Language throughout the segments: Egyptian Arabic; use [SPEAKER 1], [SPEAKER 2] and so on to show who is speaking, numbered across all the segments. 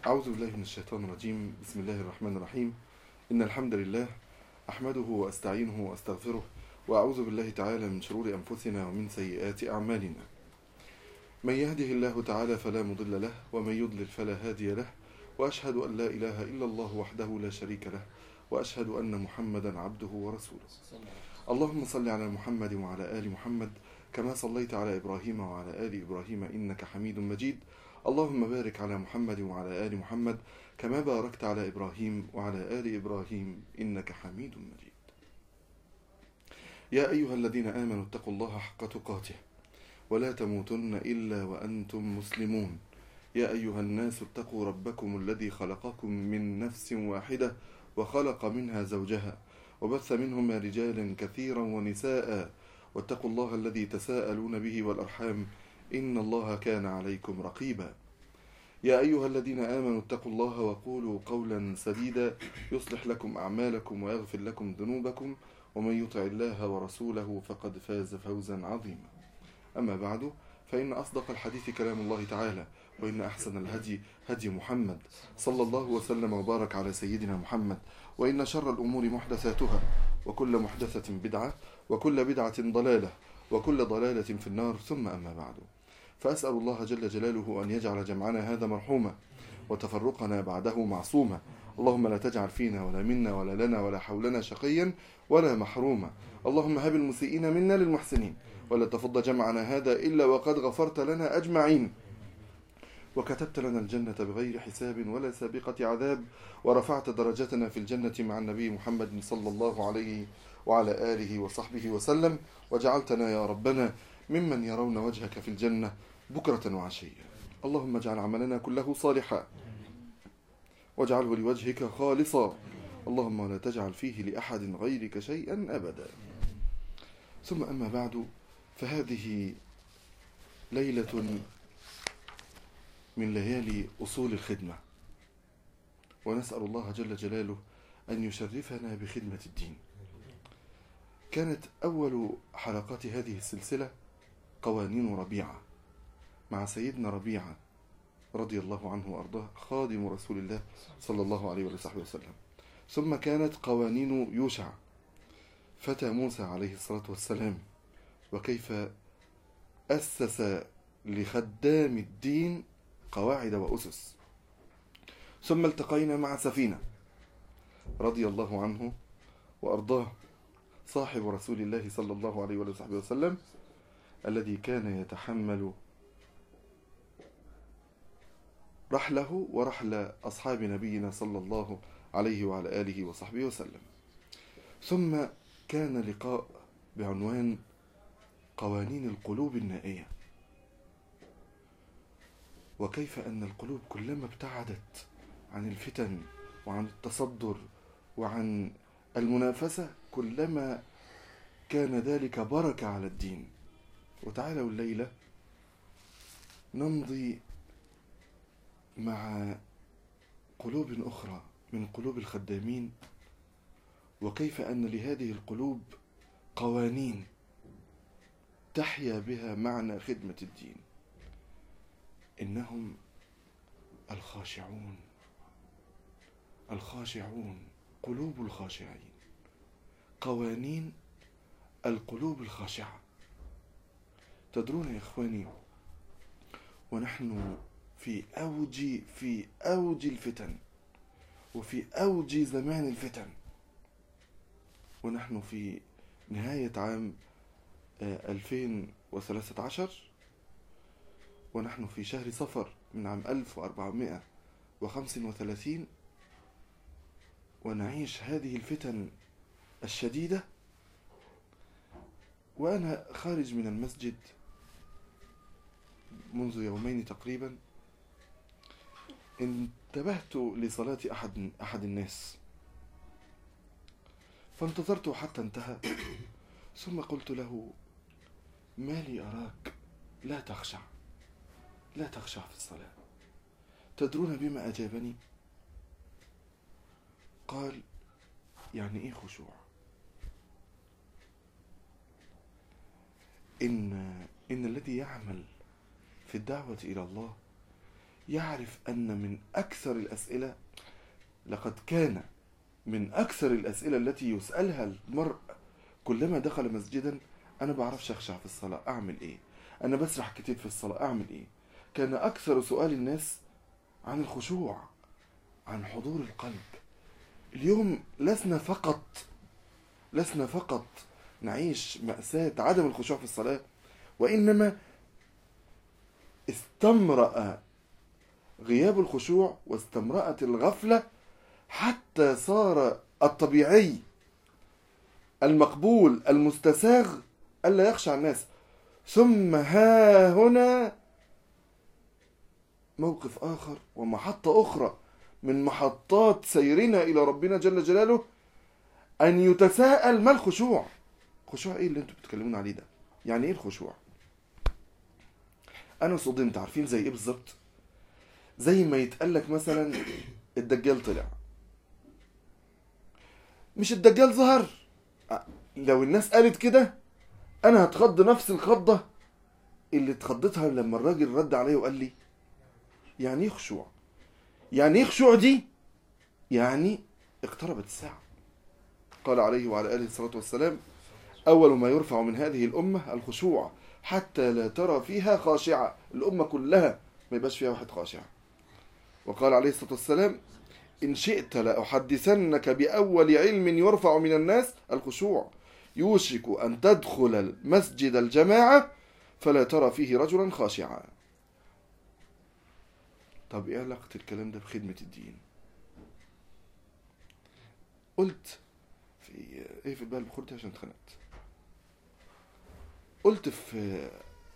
[SPEAKER 1] أعوذ بالله من الشيطان الرجيم بسم الله الرحمن الرحيم إن الحمد لله أحمده وأستعينه وأستغفره وأعوذ بالله تعالى من شرور أنفسنا ومن سيئات أعمالنا من يهده الله تعالى فلا مضل له ومن يضلل فلا هادي له وأشهد أن لا إله إلا الله وحده لا شريك له وأشهد أن محمدا عبده ورسوله اللهم صل على محمد وعلى آل محمد كما صليت على إبراهيم وعلى آل إبراهيم إنك حميد مجيد اللهم بارك على محمد وعلى آل محمد كما باركت على إبراهيم وعلى آل إبراهيم إنك حميد مجيد يا أيها الذين آمنوا اتقوا الله حق تقاته ولا تموتن إلا وأنتم مسلمون يا أيها الناس اتقوا ربكم الذي خلقكم من نفس واحدة وخلق منها زوجها وبث منهما رجالا كثيرا ونساء واتقوا الله الذي تساءلون به والأرحام إن الله كان عليكم رقيبا يا أيها الذين آمنوا اتقوا الله وقولوا قولا سديدا يصلح لكم أعمالكم ويغفر لكم ذنوبكم ومن يطع الله ورسوله فقد فاز فوزا عظيما أما بعد فإن أصدق الحديث كلام الله تعالى وإن أحسن الهدي هدي محمد صلى الله وسلم وبارك على سيدنا محمد وإن شر الأمور محدثاتها وكل محدثة بدعة وكل بدعة ضلالة وكل ضلالة في النار ثم أما بعد فأسأل الله جل جلاله أن يجعل جمعنا هذا مرحوما وتفرقنا بعده معصوما اللهم لا تجعل فينا ولا منا ولا لنا ولا حولنا شقيا ولا محروما اللهم هب المسيئين منا للمحسنين ولا تفض جمعنا هذا إلا وقد غفرت لنا أجمعين وكتبت لنا الجنة بغير حساب ولا سابقة عذاب ورفعت درجتنا في الجنة مع النبي محمد صلى الله عليه وعلى آله وصحبه وسلم وجعلتنا يا ربنا ممن يرون وجهك في الجنة بكرة وعشية اللهم اجعل عملنا كله صالحا واجعله لوجهك خالصا اللهم لا تجعل فيه لأحد غيرك شيئا أبدا ثم أما بعد فهذه ليلة من ليالي أصول الخدمة ونسأل الله جل جلاله أن يشرفنا بخدمة الدين كانت أول حلقات هذه السلسلة قوانين ربيعة مع سيدنا ربيعة رضي الله عنه وأرضاه خادم رسول الله صلى الله عليه وصحبه وسلم ثم كانت قوانين يوشع فتى موسى عليه الصلاة والسلام وكيف أسس لخدام الدين قواعد وأسس ثم التقينا مع سفينة رضي الله عنه وأرضاه صاحب رسول الله صلى الله عليه وصحبه وسلم الذي كان يتحمل رحله ورحل أصحاب نبينا صلى الله عليه وعلى آله وصحبه وسلم ثم كان لقاء بعنوان قوانين القلوب النائية وكيف أن القلوب كلما ابتعدت عن الفتن وعن التصدر وعن المنافسة كلما كان ذلك بركة على الدين وتعالوا الليلة نمضي مع قلوب أخرى من قلوب الخدامين وكيف أن لهذه القلوب قوانين تحيا بها معنى خدمة الدين إنهم الخاشعون الخاشعون قلوب الخاشعين قوانين القلوب الخاشعة تدرون يا إخواني ونحن في أوج في أوج الفتن وفي أوج زمان الفتن ونحن في نهاية عام 2013 ونحن في شهر صفر من عام 1435 ونعيش هذه الفتن الشديدة وأنا خارج من المسجد منذ يومين تقريبا انتبهت لصلاة أحد أحد الناس فانتظرته حتى انتهى ثم قلت له ما لي أراك لا تخشع لا تخشع في الصلاة تدرون بما أجابني قال يعني إيه خشوع إن إن الذي يعمل في الدعوة إلى الله يعرف أن من أكثر الأسئلة لقد كان من أكثر الأسئلة التي يسألها المرء كلما دخل مسجدا أنا بعرفش أخشع في الصلاة أعمل إيه أنا بسرح كتير في الصلاة أعمل إيه كان أكثر سؤال الناس عن الخشوع عن حضور القلب اليوم لسنا فقط لسنا فقط نعيش مأساة عدم الخشوع في الصلاة وإنما استمرأ غياب الخشوع واستمرأت الغفلة حتى صار الطبيعي المقبول المستساغ ألا يخشى الناس ثم ها هنا موقف آخر ومحطة أخرى من محطات سيرنا إلى ربنا جل جلاله أن يتساءل ما الخشوع خشوع إيه اللي أنتوا بتتكلمون عليه ده يعني إيه الخشوع أنا صدمت عارفين زي إيه بالظبط زي ما يتقال لك مثلا الدجال طلع مش الدجال ظهر لو الناس قالت كده انا هتخض نفس الخضه اللي اتخضتها لما الراجل رد عليا وقال لي يعني ايه خشوع يعني ايه خشوع دي يعني اقتربت الساعه قال عليه وعلى اله الصلاه والسلام اول ما يرفع من هذه الامه الخشوع حتى لا ترى فيها خاشعه الامه كلها ما يبقاش فيها واحد خاشع وقال عليه الصلاه والسلام إن شئت لأحدثنك بأول علم يرفع من الناس الخشوع يوشك أن تدخل مسجد الجماعة فلا ترى فيه رجلا خاشعا طب إيه علاقة الكلام ده بخدمة الدين قلت في إيه في البال بخورتي عشان اتخنقت قلت في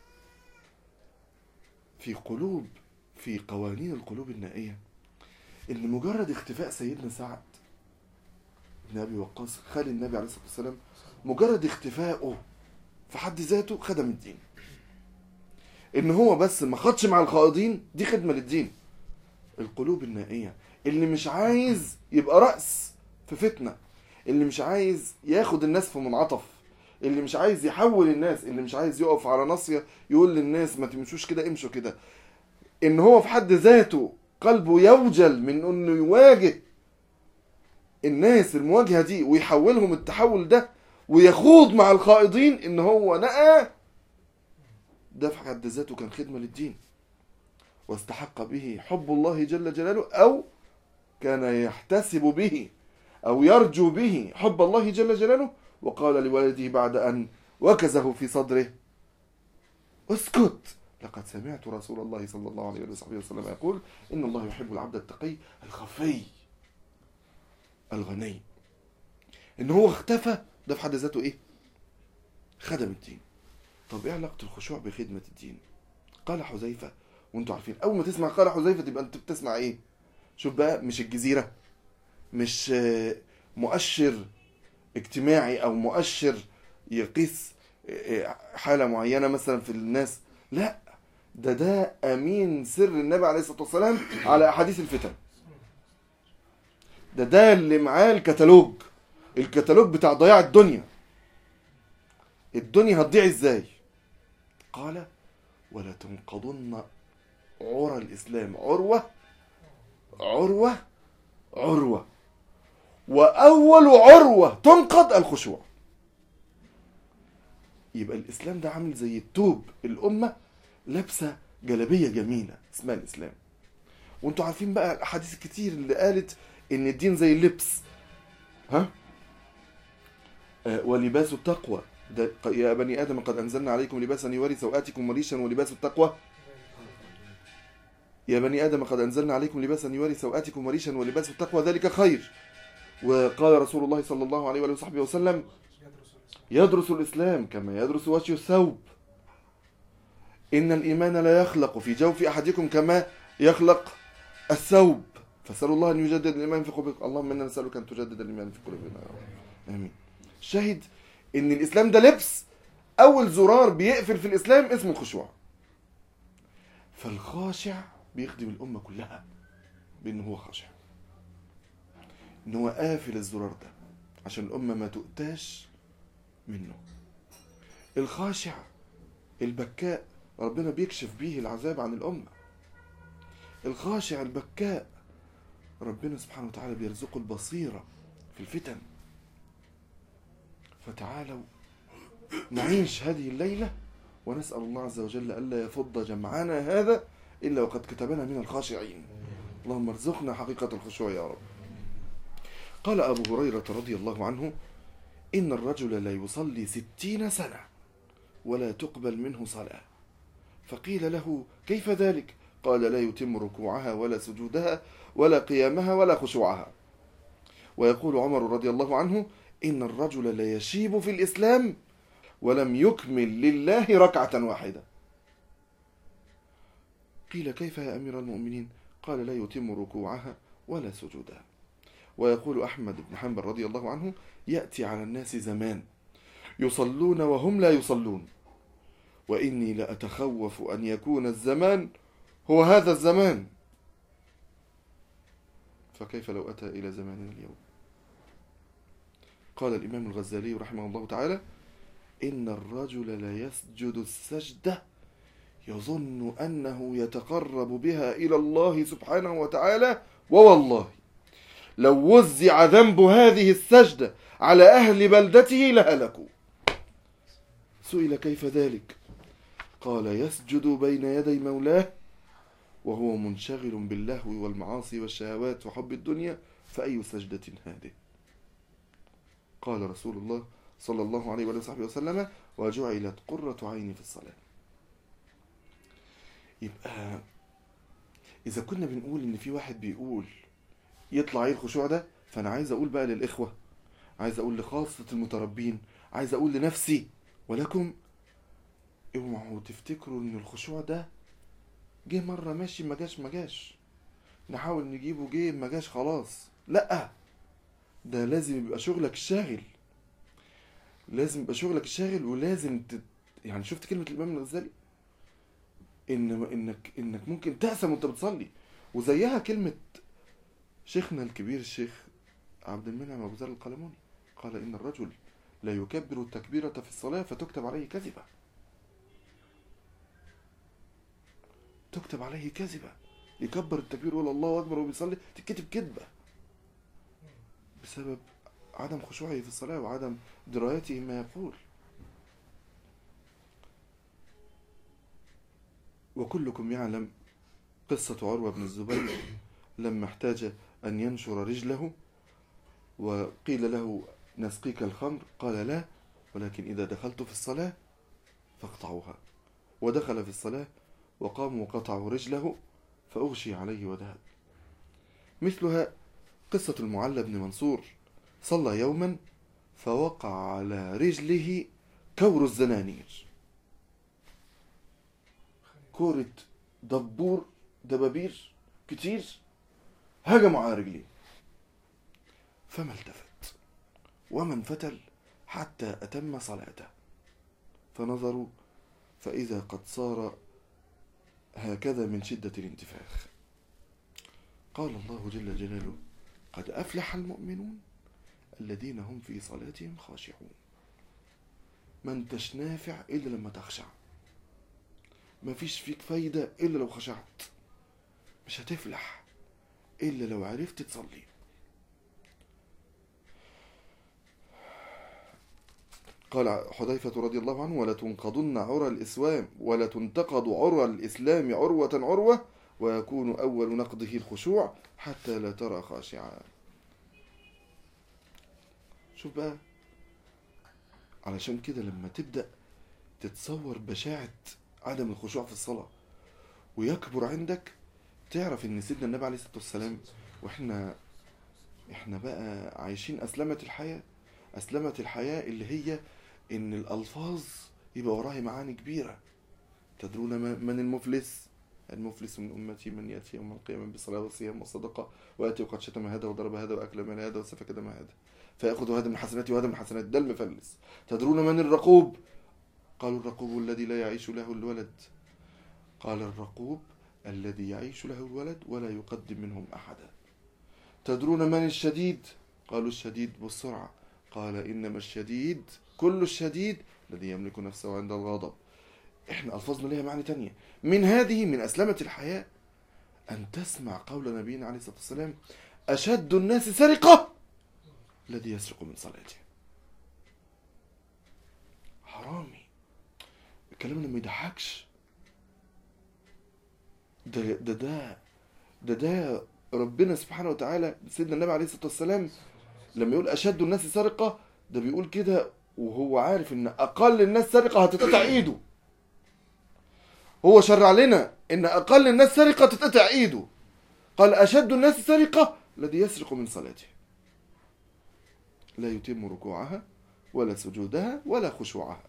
[SPEAKER 1] في قلوب في قوانين القلوب النائيه ان مجرد اختفاء سيدنا سعد بن ابي وقاص خال النبي عليه الصلاه والسلام مجرد اختفائه في حد ذاته خدم الدين ان هو بس ما خدش مع الخائضين دي خدمه للدين القلوب النائيه اللي مش عايز يبقى راس في فتنه اللي مش عايز ياخد الناس في منعطف اللي مش عايز يحول الناس اللي مش عايز يقف على ناصيه يقول للناس ما تمشوش كده امشوا كده ان هو في حد ذاته قلبه يوجل من انه يواجه الناس المواجهه دي ويحولهم التحول ده ويخوض مع الخائضين ان هو نأى ده في حد ذاته كان خدمه للدين واستحق به حب الله جل جلاله او كان يحتسب به او يرجو به حب الله جل جلاله وقال لولده بعد ان وكزه في صدره اسكت لقد سمعت رسول الله صلى الله عليه وصحبه وسلم يقول إن الله يحب العبد التقي الخفي الغني إن هو اختفى ده في حد ذاته إيه خدم الدين طب إيه علاقة الخشوع بخدمة الدين قال حذيفة وانتوا عارفين أول ما تسمع قال حذيفة تبقى أنت بتسمع إيه شوف بقى مش الجزيرة مش مؤشر اجتماعي أو مؤشر يقيس حالة معينة مثلا في الناس لا ده ده امين سر النبي عليه الصلاه والسلام على احاديث الفتن ده ده اللي معاه الكتالوج الكتالوج بتاع ضياع الدنيا الدنيا هتضيع ازاي قال ولا تنقضن عرى الاسلام عروه عروه عروه واول عروه تنقض الخشوع يبقى الاسلام ده عامل زي التوب الامه لابسه جلابيه جميله اسمها الاسلام وانتوا عارفين بقى الاحاديث الكتير اللي قالت ان الدين زي اللبس ها آه ولباس التقوى ده يا بني ادم قد انزلنا عليكم لباسا يوري سوآتكم وريشا ولباس التقوى يا بني ادم قد انزلنا عليكم لباسا يوري سوآتكم وريشا ولباس التقوى ذلك خير وقال رسول الله صلى الله عليه وصحبه وسلم يدرس الاسلام كما يدرس وجه الثوب إن الإيمان لا يخلق في جوف أحدكم كما يخلق الثوب فسألوا الله أن يجدد الإيمان في قلوبكم اللهم إنا نسألك أن تجدد الإيمان في قلوبنا يا رب آمين شاهد إن الإسلام ده لبس أول زرار بيقفل في الإسلام اسمه الخشوع فالخاشع بيخدم الأمة كلها بأنه هو خاشع إن هو قافل الزرار ده عشان الأمة ما تؤتاش منه الخاشع البكاء ربنا بيكشف بيه العذاب عن الأمة الخاشع البكاء ربنا سبحانه وتعالى بيرزقه البصيرة في الفتن فتعالوا نعيش هذه الليلة ونسأل الله عز وجل ألا يفض جمعنا هذا إلا وقد كتبنا من الخاشعين اللهم ارزقنا حقيقة الخشوع يا رب قال أبو هريرة رضي الله عنه إن الرجل لا يصلي ستين سنة ولا تقبل منه صلاة فقيل له كيف ذلك قال لا يتم ركوعها ولا سجودها ولا قيامها ولا خشوعها ويقول عمر رضي الله عنه إن الرجل لا يشيب في الإسلام ولم يكمل لله ركعة واحدة قيل كيف يا أمير المؤمنين قال لا يتم ركوعها ولا سجودها ويقول أحمد بن حنبل رضي الله عنه يأتي على الناس زمان يصلون وهم لا يصلون وإني لأتخوف أن يكون الزمان هو هذا الزمان فكيف لو أتى إلى زماننا اليوم قال الإمام الغزالي رحمه الله تعالى إن الرجل لا يسجد السجدة يظن أنه يتقرب بها إلى الله سبحانه وتعالى ووالله لو وزع ذنب هذه السجدة على أهل بلدته لهلكوا سئل كيف ذلك قال يسجد بين يدي مولاه وهو منشغل باللهو والمعاصي والشهوات وحب الدنيا فأي سجدة هذه قال رسول الله صلى الله عليه وصحبه وسلم وجعلت قرة عيني في الصلاة يبقى إذا كنا بنقول إن في واحد بيقول يطلع ايه الخشوع ده فأنا عايز أقول بقى للإخوة عايز أقول لخاصة المتربين عايز أقول لنفسي ولكم اوعوا تفتكروا إن الخشوع ده جه مرة ماشي ما جاش ما جاش نحاول نجيبه جه ما جاش خلاص لأ ده لازم يبقى شغلك الشاغل لازم يبقى شغلك الشاغل ولازم تت... يعني شفت كلمة الإمام الغزالي إن إنك إنك ممكن تأسم وأنت بتصلي وزيها كلمة شيخنا الكبير الشيخ عبد المنعم أبو ذر القلموني قال إن الرجل لا يكبر التكبيرة في الصلاة فتكتب عليه كذبة تكتب عليه كذبة يكبر التكبير ولا الله أكبر وبيصلي تكتب كذبة بسبب عدم خشوعه في الصلاة وعدم درايته ما يقول وكلكم يعلم قصة عروة بن الزبير لما احتاج أن ينشر رجله وقيل له نسقيك الخمر قال لا ولكن إذا دخلت في الصلاة فاقطعوها ودخل في الصلاة وقاموا وقطعوا رجله فأغشي عليه وذهب مثلها قصة المعلى بن منصور صلى يوما فوقع على رجله كور الزنانير كورة دبور دبابير كتير هجموا على رجليه فما التفت وما انفتل حتى أتم صلاته فنظروا فإذا قد صار هكذا من شدة الانتفاخ قال الله جل جلاله قد أفلح المؤمنون الذين هم في صلاتهم خاشعون ما انتش نافع إلا لما تخشع ما فيش فيك فايدة إلا لو خشعت مش هتفلح إلا لو عرفت تصلي قال حذيفة رضي الله عنه ولا تنقضن عرى الإسلام ولا تنتقض عرى الإسلام عروة عروة ويكون أول نقضه الخشوع حتى لا ترى خاشعا شوف بقى علشان كده لما تبدأ تتصور بشاعة عدم الخشوع في الصلاة ويكبر عندك تعرف ان سيدنا النبي عليه الصلاة والسلام واحنا احنا بقى عايشين اسلمة الحياة اسلمة الحياة اللي هي ان الالفاظ يبقى وراها معاني كبيرة تدرون من المفلس المفلس من أمتي من يأتي يوم القيامة بصلاة وصيام وصدقة ويأتي وقد شتم هذا وضرب هذا وأكل مال هذا وسفك دم هذا فيأخذ هذا من حسناته وهذا من حسناته ده المفلس تدرون من الرقوب قالوا الرقوب الذي لا يعيش له الولد قال الرقوب الذي يعيش له الولد ولا يقدم منهم أحدا تدرون من الشديد قالوا الشديد بالسرعة قال إنما الشديد كل الشديد الذي يملك نفسه عند الغضب احنا ألفاظنا ليها معنى تانية من هذه من أسلمة الحياة أن تسمع قول نبينا عليه الصلاة والسلام أشد الناس سرقة الذي يسرق من صلاته حرامي الكلام ده ما يضحكش ده ده ده ده ده ربنا سبحانه وتعالى سيدنا النبي عليه الصلاة والسلام لما يقول أشد الناس سرقة ده بيقول كده وهو عارف إن أقل الناس سرقة هتتقطع إيده هو شرع لنا إن أقل الناس سرقة تتقطع إيده قال أشد الناس سرقة الذي يسرق من صلاته لا يتم ركوعها ولا سجودها ولا خشوعها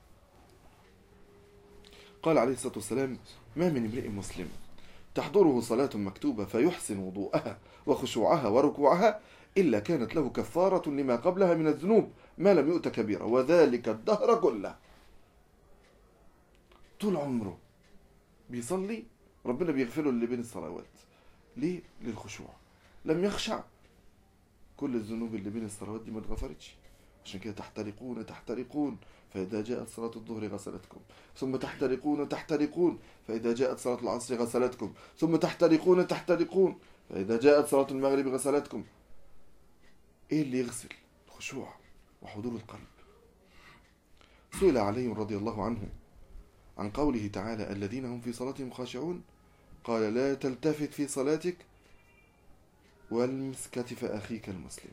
[SPEAKER 1] قال عليه الصلاة والسلام ما من امرئ مسلم تحضره صلاة مكتوبة فيحسن وضوءها وخشوعها وركوعها إلا كانت له كفارة لما قبلها من الذنوب ما لم يؤت كبيرة وذلك الدهر كله طول عمره بيصلي ربنا بيغفره اللي بين الصلوات ليه؟ للخشوع لم يخشع كل الذنوب اللي بين الصلوات دي ما اتغفرتش عشان كده تحترقون تحترقون فإذا جاءت صلاة الظهر غسلتكم ثم تحترقون تحترقون فإذا جاءت صلاة العصر غسلتكم ثم تحترقون تحترقون فإذا جاءت صلاة المغرب غسلتكم إيه اللي يغسل الخشوع وحضور القلب سئل علي رضي الله عنه عن قوله تعالى الذين هم في صلاتهم خاشعون قال لا تلتفت في صلاتك والمس كتف أخيك المسلم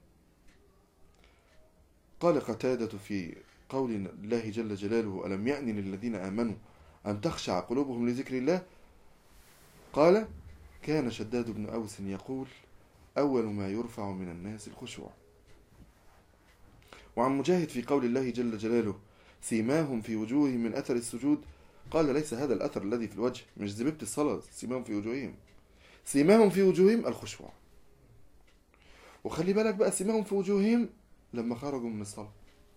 [SPEAKER 1] قال قتادة في قول الله جل جلاله ألم يأن للذين آمنوا أن تخشع قلوبهم لذكر الله قال كان شداد بن أوس يقول أول ما يرفع من الناس الخشوع وعن مجاهد في قول الله جل جلاله سيماهم في وجوههم من أثر السجود قال ليس هذا الأثر الذي في الوجه مش زبيبة الصلاة سيماهم في وجوههم سيماهم في وجوههم الخشوع وخلي بالك بقى سيماهم في وجوههم لما خرجوا من الصلاة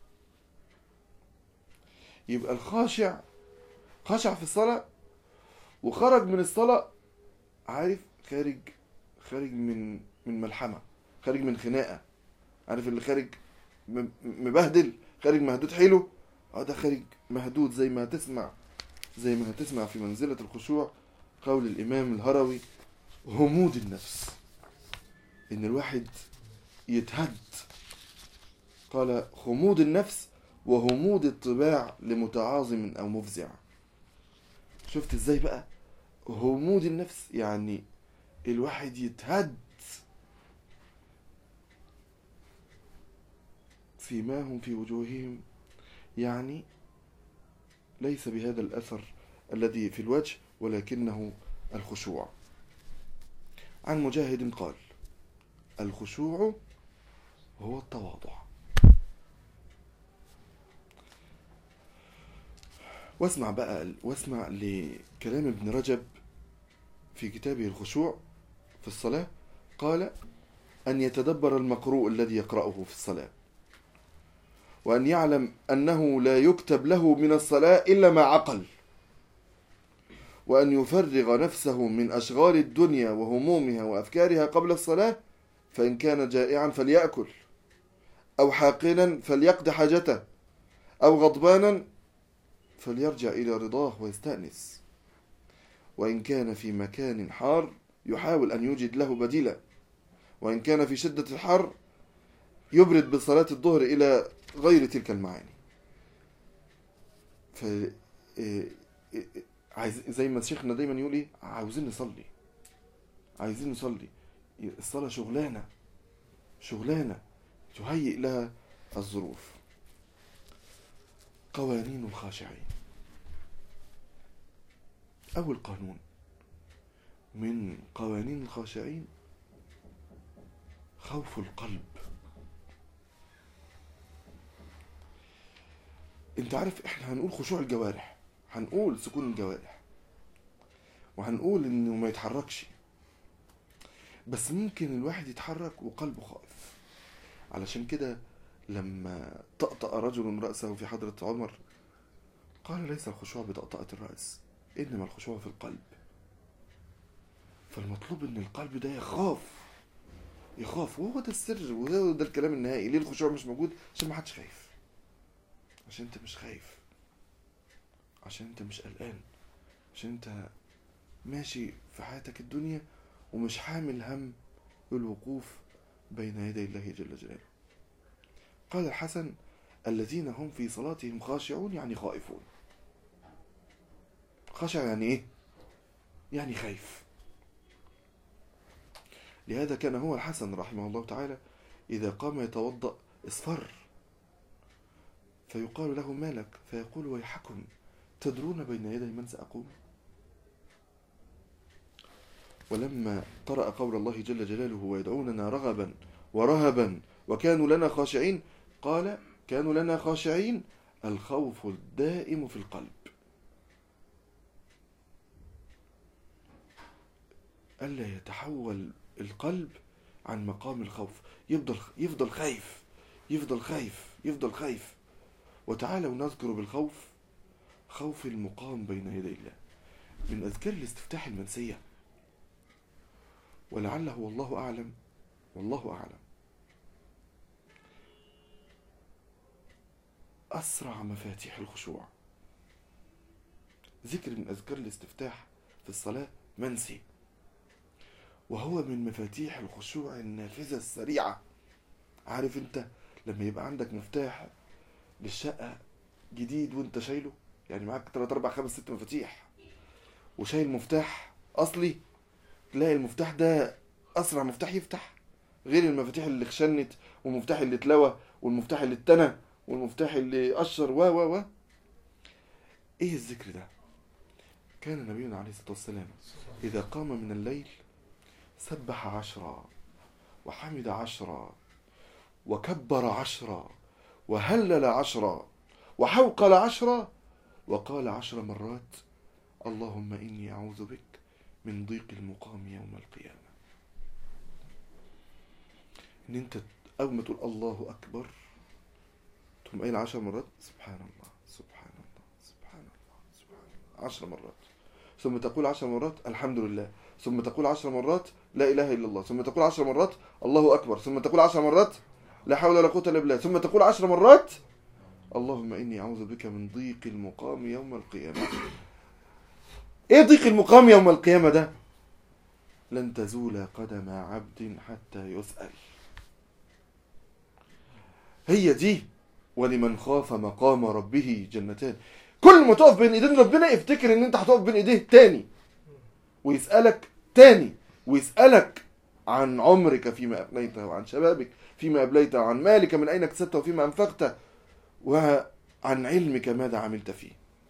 [SPEAKER 1] يبقى الخاشع خشع في الصلاة وخرج من الصلاة عارف خارج خارج من من ملحمة خارج من خناقة عارف اللي خارج م- مبهدل خارج مهدود حيله اه ده خارج مهدود زي ما هتسمع زي ما هتسمع في منزلة الخشوع قول الإمام الهروي همود النفس إن الواحد يتهد قال خمود النفس وهمود الطباع لمتعاظم أو مفزع شفت ازاي بقى همود النفس يعني الواحد يتهد سيماهم في وجوههم يعني ليس بهذا الأثر الذي في الوجه ولكنه الخشوع عن مجاهد قال الخشوع هو التواضع واسمع بقى واسمع لكلام ابن رجب في كتابه الخشوع في الصلاة قال أن يتدبر المقروء الذي يقرأه في الصلاة وأن يعلم أنه لا يكتب له من الصلاة إلا ما عقل وأن يفرغ نفسه من أشغال الدنيا وهمومها وأفكارها قبل الصلاة فإن كان جائعا فليأكل أو حاقنا فليقضي حاجته أو غضبانا فليرجع إلى رضاه ويستأنس وإن كان في مكان حار يحاول أن يوجد له بديلا وإن كان في شدة الحر يبرد بصلاة الظهر إلى غير تلك المعاني ف إيه- إيه- عايز زي ما شيخنا دايما يقول ايه عاوزين نصلي عايزين نصلي الصلاة شغلانة شغلانة تهيئ لها الظروف قوانين الخاشعين أول قانون من قوانين الخاشعين خوف القلب انت عارف احنا هنقول خشوع الجوارح هنقول سكون الجوارح وهنقول انه ما يتحركش بس ممكن الواحد يتحرك وقلبه خائف علشان كده لما طأطأ رجل رأسه في حضرة عمر قال ليس الخشوع بطأطأة الرأس إنما الخشوع في القلب فالمطلوب إن القلب ده يخاف يخاف وهو ده السر وهو ده الكلام النهائي ليه الخشوع مش موجود عشان ما حدش خايف عشان انت مش خايف عشان انت مش قلقان عشان انت ماشي في حياتك الدنيا ومش حامل هم الوقوف بين يدي الله جل جلاله قال الحسن الذين هم في صلاتهم خاشعون يعني خائفون خاشع يعني ايه يعني خايف لهذا كان هو الحسن رحمه الله تعالى إذا قام يتوضأ اصفر فيقال له مالك فيقول ويحكم تدرون بين يدي من سأقوم ولما قرأ قول الله جل جلاله ويدعوننا رغبا ورهبا وكانوا لنا خاشعين قال كانوا لنا خاشعين الخوف الدائم في القلب ألا يتحول القلب عن مقام الخوف يفضل يفضل خايف يفضل خايف يفضل خايف وتعالوا نذكر بالخوف خوف المقام بين يدي الله من أذكار الاستفتاح المنسية ولعله والله أعلم والله أعلم أسرع مفاتيح الخشوع ذكر من أذكار الاستفتاح في الصلاة منسي وهو من مفاتيح الخشوع النافذة السريعة عارف انت لما يبقى عندك مفتاح للشقة جديد وانت شايله يعني معاك 3 4 5 6 مفاتيح وشايل مفتاح اصلي تلاقي المفتاح ده اسرع مفتاح يفتح غير المفاتيح اللي خشنت والمفتاح اللي اتلوى والمفتاح اللي اتنى والمفتاح اللي قشر و و و ايه الذكر ده كان نبينا عليه الصلاه والسلام اذا قام من الليل سبح عشرا وحمد عشرا وكبر عشرا وهلل عشرا وحوقل عشرا وقال عشر مرات اللهم إني أعوذ بك من ضيق المقام يوم القيامة إن أنت أول ما تقول الله أكبر تقوم قايل عشر مرات سبحان الله سبحان الله سبحان الله سبحان الله عشر مرات ثم تقول عشر مرات الحمد لله ثم تقول عشر مرات لا إله إلا الله ثم تقول عشر مرات الله أكبر ثم تقول عشر مرات لا حول ولا قوة إلا بالله ثم تقول عشر مرات اللهم إني أعوذ بك من ضيق المقام يوم القيامة إيه ضيق المقام يوم القيامة ده لن تزول قدم عبد حتى يسأل هي دي ولمن خاف مقام ربه جنتان كل ما تقف بين ايدين ربنا افتكر ان انت هتقف بين ايديه تاني ويسألك تاني ويسألك عن عمرك فيما أبليته وعن شبابك فيما أبليته وعن مالك من أين اكتسبته وفيما أنفقته وعن علمك ماذا عملت فيه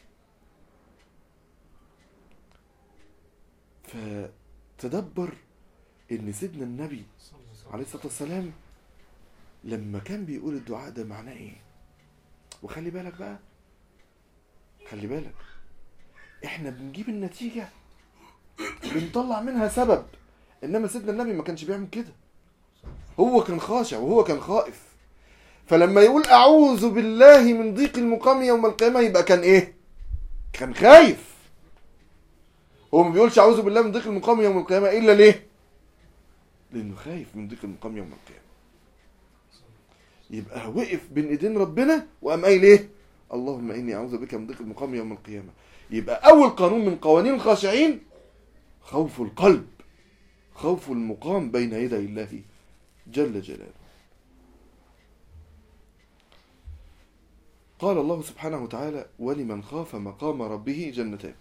[SPEAKER 1] فتدبر ان سيدنا النبي عليه الصلاة والسلام لما كان بيقول الدعاء ده معناه ايه وخلي بالك بقى خلي بالك احنا بنجيب النتيجة بنطلع منها سبب انما سيدنا النبي ما كانش بيعمل كده هو كان خاشع وهو كان خائف فلما يقول اعوذ بالله من ضيق المقام يوم القيامه يبقى كان ايه كان خايف هو ما بيقولش اعوذ بالله من ضيق المقام يوم القيامه الا ليه لانه خايف من ضيق المقام يوم القيامه يبقى وقف بين ايدين ربنا وقام قايل ايه اللهم اني اعوذ بك من ضيق المقام يوم القيامه يبقى اول قانون من قوانين الخاشعين خوف القلب خوف المقام بين يدي الله جل جلاله قال الله سبحانه وتعالى ولمن خاف مقام ربه جنتان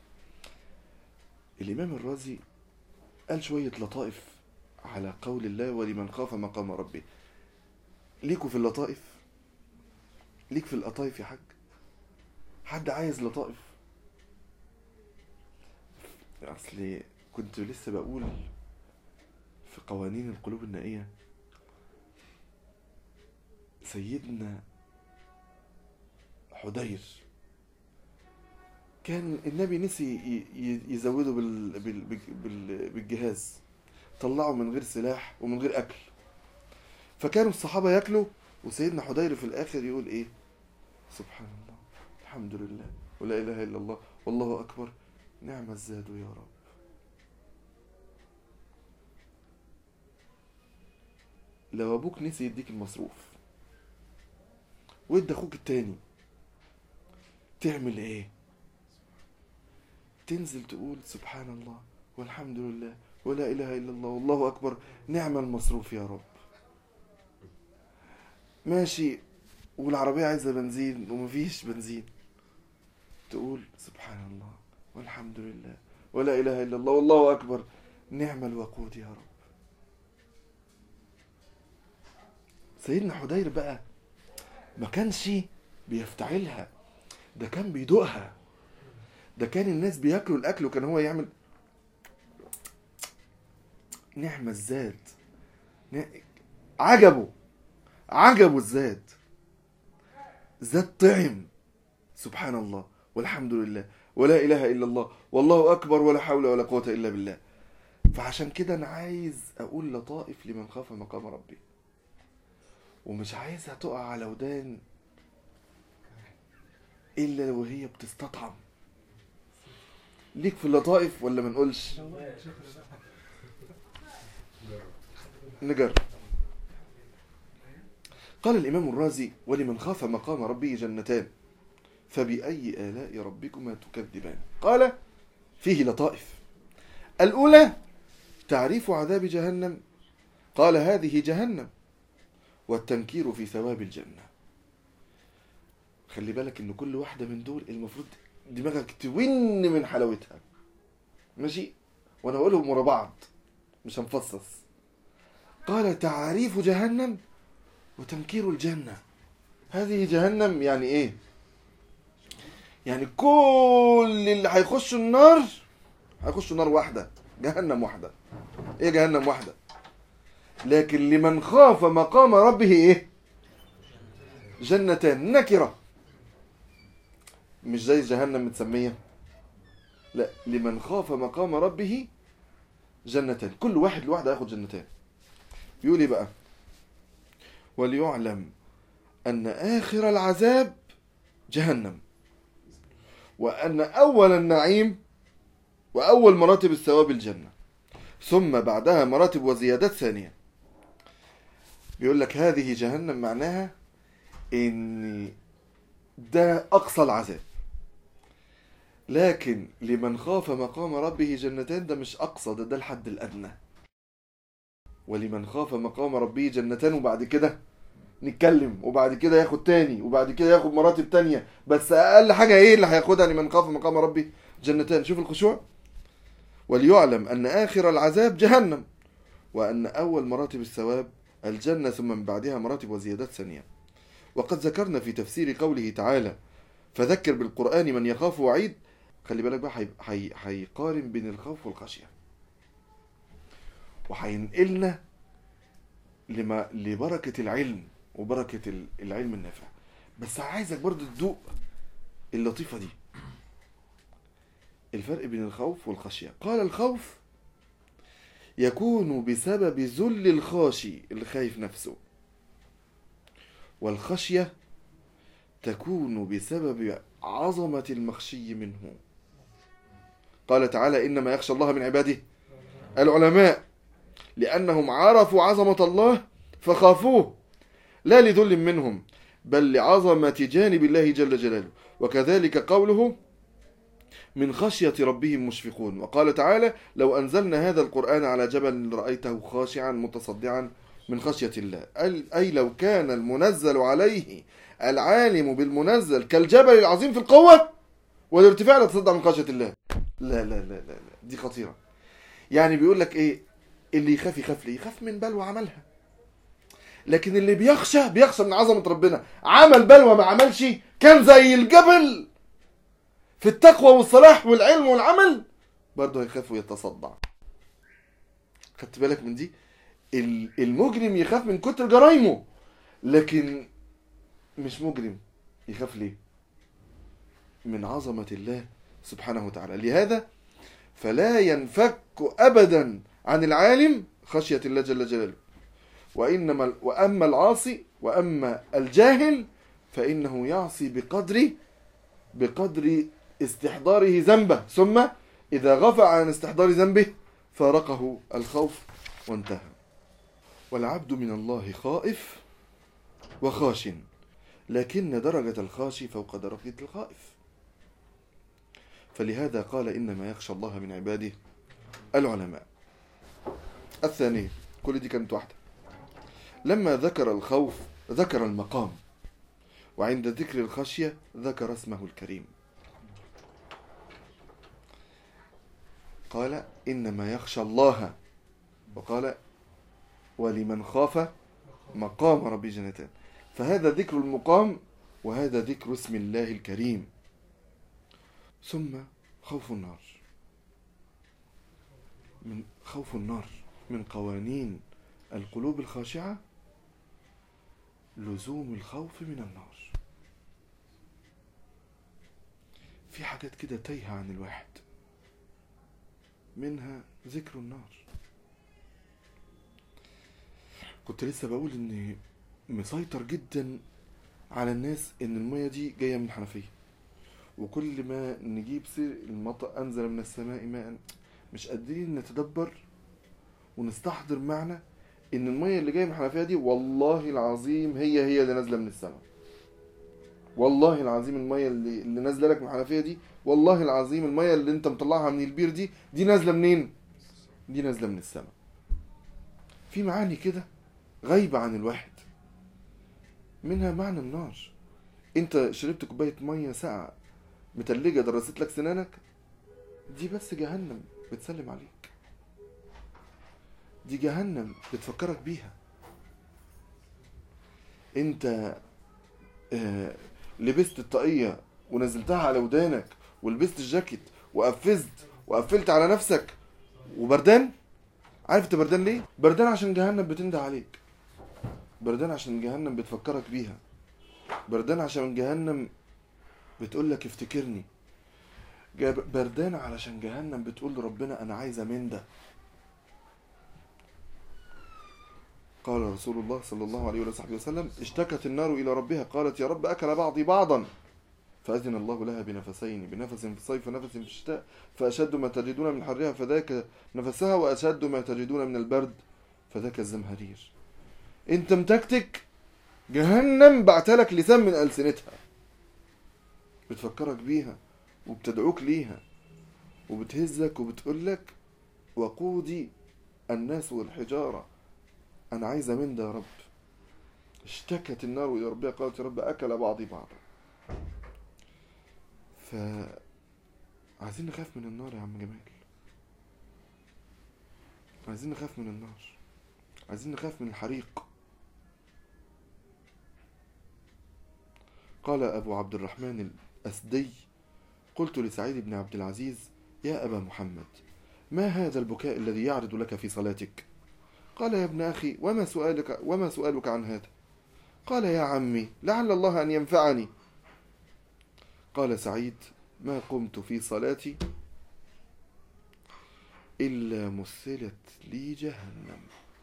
[SPEAKER 1] الإمام الرازي قال شوية لطائف على قول الله ولمن خاف مقام ربه ليكوا في اللطائف ليك في اللطائف يا حاج حد عايز لطائف اصل كنت لسه بقول في قوانين القلوب النائية سيدنا حدير كان النبي نسي ي- ي- يزوده بال... بال... بال... بالجهاز طلعه من غير سلاح ومن غير اكل فكانوا الصحابه ياكلوا وسيدنا حدير في الاخر يقول ايه سبحان الله الحمد لله ولا اله الا الله والله اكبر نعم الزاد يا رب لو ابوك نسي يديك المصروف وادى اخوك التاني تعمل ايه تنزل تقول سبحان الله والحمد لله ولا إله إلا الله والله أكبر نعم المصروف يا رب ماشي والعربية عايزة بنزين ومفيش بنزين تقول سبحان الله والحمد لله ولا إله إلا الله والله أكبر نعم الوقود يا رب سيدنا حدير بقى ما كانش بيفتعلها ده كان بيدوقها ده كان الناس بياكلوا الاكل وكان هو يعمل نعمة الزاد ن- عجبه عجبه الزاد زاد طعم سبحان الله والحمد لله ولا اله الا الله والله اكبر ولا حول ولا قوة الا بالله فعشان كده انا عايز اقول لطائف لمن خاف مقام ربي ومش عايزها تقع على ودان الا وهي بتستطعم ليك في اللطائف ولا ما نقولش نجرب قال الإمام الرازي ولمن خاف مقام ربه جنتان فبأي آلاء ربكما تكذبان قال فيه لطائف الأولى تعريف عذاب جهنم قال هذه جهنم والتنكير في ثواب الجنة خلي بالك ان كل واحدة من دول المفروض دماغك تون من حلاوتها ماشي وانا اقولهم ورا بعض مش هنفصص قال تعريف جهنم وتنكير الجنة هذه جهنم يعني ايه يعني كل اللي هيخشوا النار هيخشوا نار واحدة جهنم واحدة ايه جهنم واحدة لكن لمن خاف مقام ربه ايه جنتان نكرة مش زي جهنم متسمية لا لمن خاف مقام ربه جنتان كل واحد لوحده هياخد جنتان يقول ايه بقى وليعلم ان اخر العذاب جهنم وان اول النعيم واول مراتب الثواب الجنه ثم بعدها مراتب وزيادات ثانيه بيقول لك هذه جهنم معناها ان ده اقصى العذاب لكن لمن خاف مقام ربه جنتان ده مش اقصى ده ده الحد الادنى ولمن خاف مقام ربه جنتان وبعد كده نتكلم وبعد كده ياخد تاني وبعد كده ياخد مراتب تانية بس اقل حاجة ايه اللي هياخدها لمن خاف مقام ربه جنتان شوف الخشوع وليعلم ان اخر العذاب جهنم وان اول مراتب الثواب الجنة ثم من بعدها مراتب وزيادات ثانية وقد ذكرنا في تفسير قوله تعالى فذكر بالقرآن من يخاف وعيد خلي بالك بقى هي- هي- هيقارن بين الخوف والخشية وهينقلنا لما لبركة العلم وبركة ال- العلم النافع بس عايزك برضو تدوق اللطيفة دي الفرق بين الخوف والخشية قال الخوف يكون بسبب ذل الخاشي اللي خايف نفسه والخشية تكون بسبب عظمة المخشي منه قال تعالى إنما يخشى الله من عباده العلماء لأنهم عرفوا عظمة الله فخافوه لا لذل منهم بل لعظمة جانب الله جل جلاله وكذلك قوله من خشية ربهم مشفقون وقال تعالى لو أنزلنا هذا القرآن على جبل رأيته خاشعا متصدعا من خشية الله ال- أي لو كان المنزل عليه العالم بالمنزل كالجبل العظيم في القوة والارتفاع لا تصدع من خشية الله لا لا لا لا, لا. دي خطيرة يعني بيقول لك ايه اللي يخاف يخاف ليه يخاف من بلوى عملها لكن اللي بيخشى بيخشى من عظمة ربنا عمل بلوى ما عملش كان زي الجبل في التقوى والصلاح والعلم والعمل برضه هيخاف ويتصدع خدت بالك من دي ال- المجرم يخاف من كتر جرايمه لكن مش مجرم يخاف ليه من عظمة الله سبحانه وتعالى لهذا فلا ينفك أبدا عن العالم خشية الله جل جلاله وإنما وأما العاصي وأما الجاهل فإنه يعصي بقدر بقدر استحضاره ذنبه ثم إذا غفى عن استحضار ذنبه فارقه الخوف وانتهى والعبد من الله خائف وخاش لكن درجة الخاشي فوق درجة الخائف فلهذا قال إنما يخشى الله من عباده العلماء الثانية كل دي كانت واحدة لما ذكر الخوف ذكر المقام وعند ذكر الخشية ذكر اسمه الكريم قال إنما يخشى الله وقال ولمن خاف مقام ربي جنتان فهذا ذكر المقام وهذا ذكر اسم الله الكريم ثم خوف النار من خوف النار من قوانين القلوب الخاشعة لزوم الخوف من النار في حاجات كده تايهة عن الواحد منها ذكر النار كنت لسه بقول ان مسيطر جدا على الناس ان المية دي جاية من الحنفية وكل ما نجيب سير المطر انزل من السماء ماء مش قادرين نتدبر ونستحضر معنى ان المية اللي جاية من الحنفية دي والله العظيم هي هي اللي نازلة من السماء والله العظيم المية اللي, اللي نازلة لك من الحنفية دي والله العظيم المية اللي انت مطلعها من البير دي دي نازلة منين دي نازلة من السماء في معاني كده غايبة عن الواحد منها معنى النار انت شربت كوباية مية ساقعة متلجة درست لك سنانك دي بس جهنم بتسلم عليك دي جهنم بتفكرك بيها انت آه لبست الطاقية ونزلتها على ودانك ولبست الجاكيت وقفزت وقفلت على نفسك وبردان عارف انت بردان ليه بردان عشان جهنم بتنده عليك بردان عشان جهنم بتفكرك بيها بردان عشان جهنم بتقول لك افتكرني جاب- بردان علشان جهنم بتقول لربنا انا عايزه من ده قال رسول الله صلى الله عليه وصحبه وسلم اشتكت النار الى ربها قالت يا رب اكل بعضي بعضا فأذن الله لها بنفسين بنفس في الصيف ونفس في الشتاء فأشد ما تجدون من حرها فذاك نفسها وأشد ما تجدون من البرد فذاك الزمهرير انت متكتك جهنم بعتلك لسان من ألسنتها بتفكرك بيها وبتدعوك ليها وبتهزك وبتقولك وقودي الناس والحجارة أنا عايزة من ده يا رب اشتكت النار إلى ربها قالت يا رب أكل بعضي بعضا ف عايزين نخاف من النار يا عم جمال عايزين نخاف من النار عايزين نخاف من الحريق قال أبو عبد الرحمن الأسدي قلت لسعيد بن عبد العزيز يا أبا محمد ما هذا البكاء الذي يعرض لك في صلاتك قال يا ابن أخي وما سؤالك, وما سؤالك عن هذا قال يا عمي لعل الله أن ينفعني قال سعيد ما قمت في صلاتي إلا مثلت لي جهنم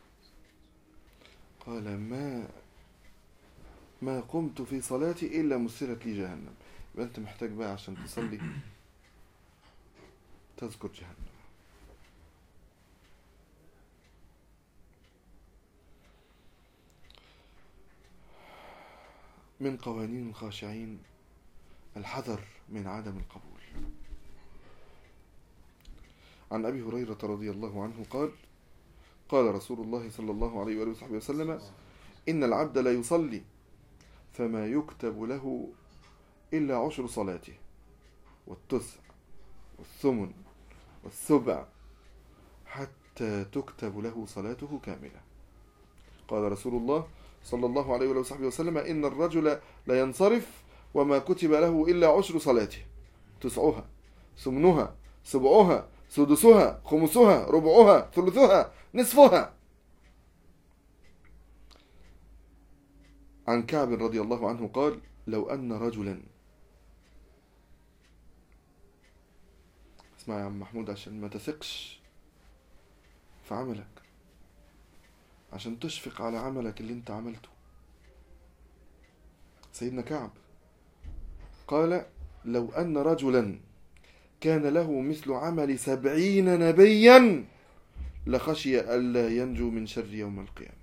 [SPEAKER 1] قال ما ما قمت في صلاتي إلا مثلت لي جهنم يبقى أنت محتاج بقى عشان تصلي تذكر جهنم من قوانين الخاشعين الحذر من عدم القبول عن أبي هريرة رضي الله عنه قال قال رسول الله صلى الله عليه وآله وصحبه وسلم إن العبد لا يصلي فما يكتب له إلا عشر صلاته والتسع والثمن والسبع حتى تكتب له صلاته كاملة قال رسول الله صلى الله عليه وآله وصحبه وسلم إن الرجل لا ينصرف وما كتب له إلا عشر صلاته تسعها ثمنها سبعها سدسها خمسها ربعها ثلثها نصفها عن كعب رضي الله عنه قال لو أن رجلا اسمع يا عم محمود عشان ما تثقش في عملك عشان تشفق على عملك اللي انت عملته سيدنا كعب قال لو أن رجلا كان له مثل عمل سبعين نبيا لخشي ألا ينجو من شر يوم القيامة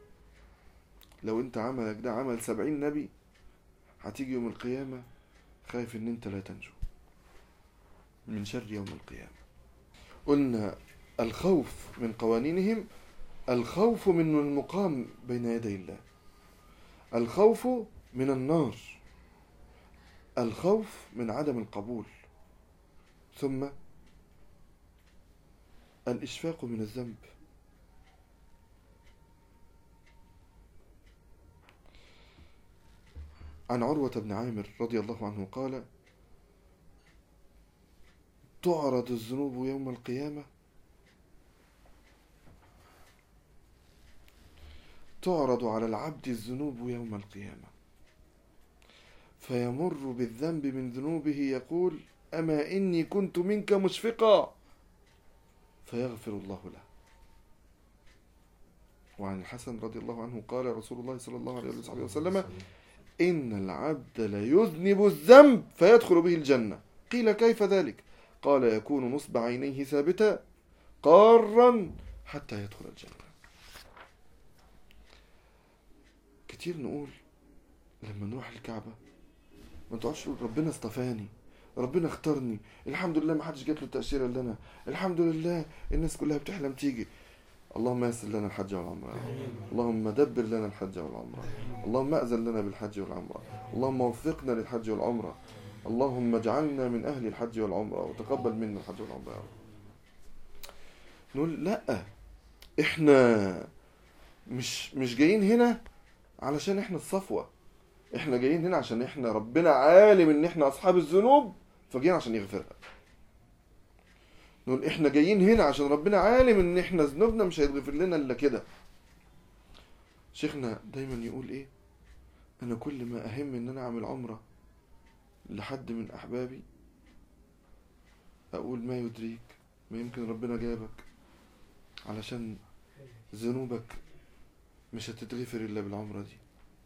[SPEAKER 1] لو انت عملك ده عمل سبعين نبي هتيجي يوم القيامة خايف ان انت لا تنجو من شر يوم القيامة قلنا الخوف من قوانينهم الخوف من المقام بين يدي الله الخوف من النار الخوف من عدم القبول ثم الإشفاق من الذنب عن عروة بن عامر رضي الله عنه قال تعرض الذنوب يوم القيامة تعرض على العبد الذنوب يوم القيامة فيمر بالذنب من ذنوبه يقول أما إني كنت منك مشفقا فيغفر الله له وعن الحسن رضي الله عنه قال رسول الله صلى الله عليه وسلم إن العبد ليذنب الذنب فيدخل به الجنة قيل كيف ذلك قال يكون نصب عينيه ثابتا قارا حتى يدخل الجنة كتير نقول لما نروح الكعبة ما تقعدش تقول ربنا اصطفاني ربنا اختارني الحمد لله ما حدش جات له التأشيرة اللي انا الحمد لله الناس كلها بتحلم تيجي اللهم يسر لنا الحج والعمرة اللهم دبر لنا الحج والعمرة اللهم أذن لنا بالحج والعمرة اللهم وفقنا للحج والعمرة اللهم اجعلنا من أهل الحج والعمرة وتقبل منا الحج والعمرة يا رب نقول لا احنا مش مش جايين هنا علشان احنا الصفوة احنا جايين هنا عشان احنا ربنا عالم ان احنا اصحاب الذنوب فجايين عشان يغفرها نقول احنا جايين هنا عشان ربنا عالم ان احنا ذنوبنا مش هيتغفر لنا الا كده شيخنا دايما يقول ايه انا كل ما اهم ان انا اعمل عمرة لحد من احبابي اقول ما يدريك ما يمكن ربنا جابك علشان ذنوبك مش هتتغفر الا بالعمرة دي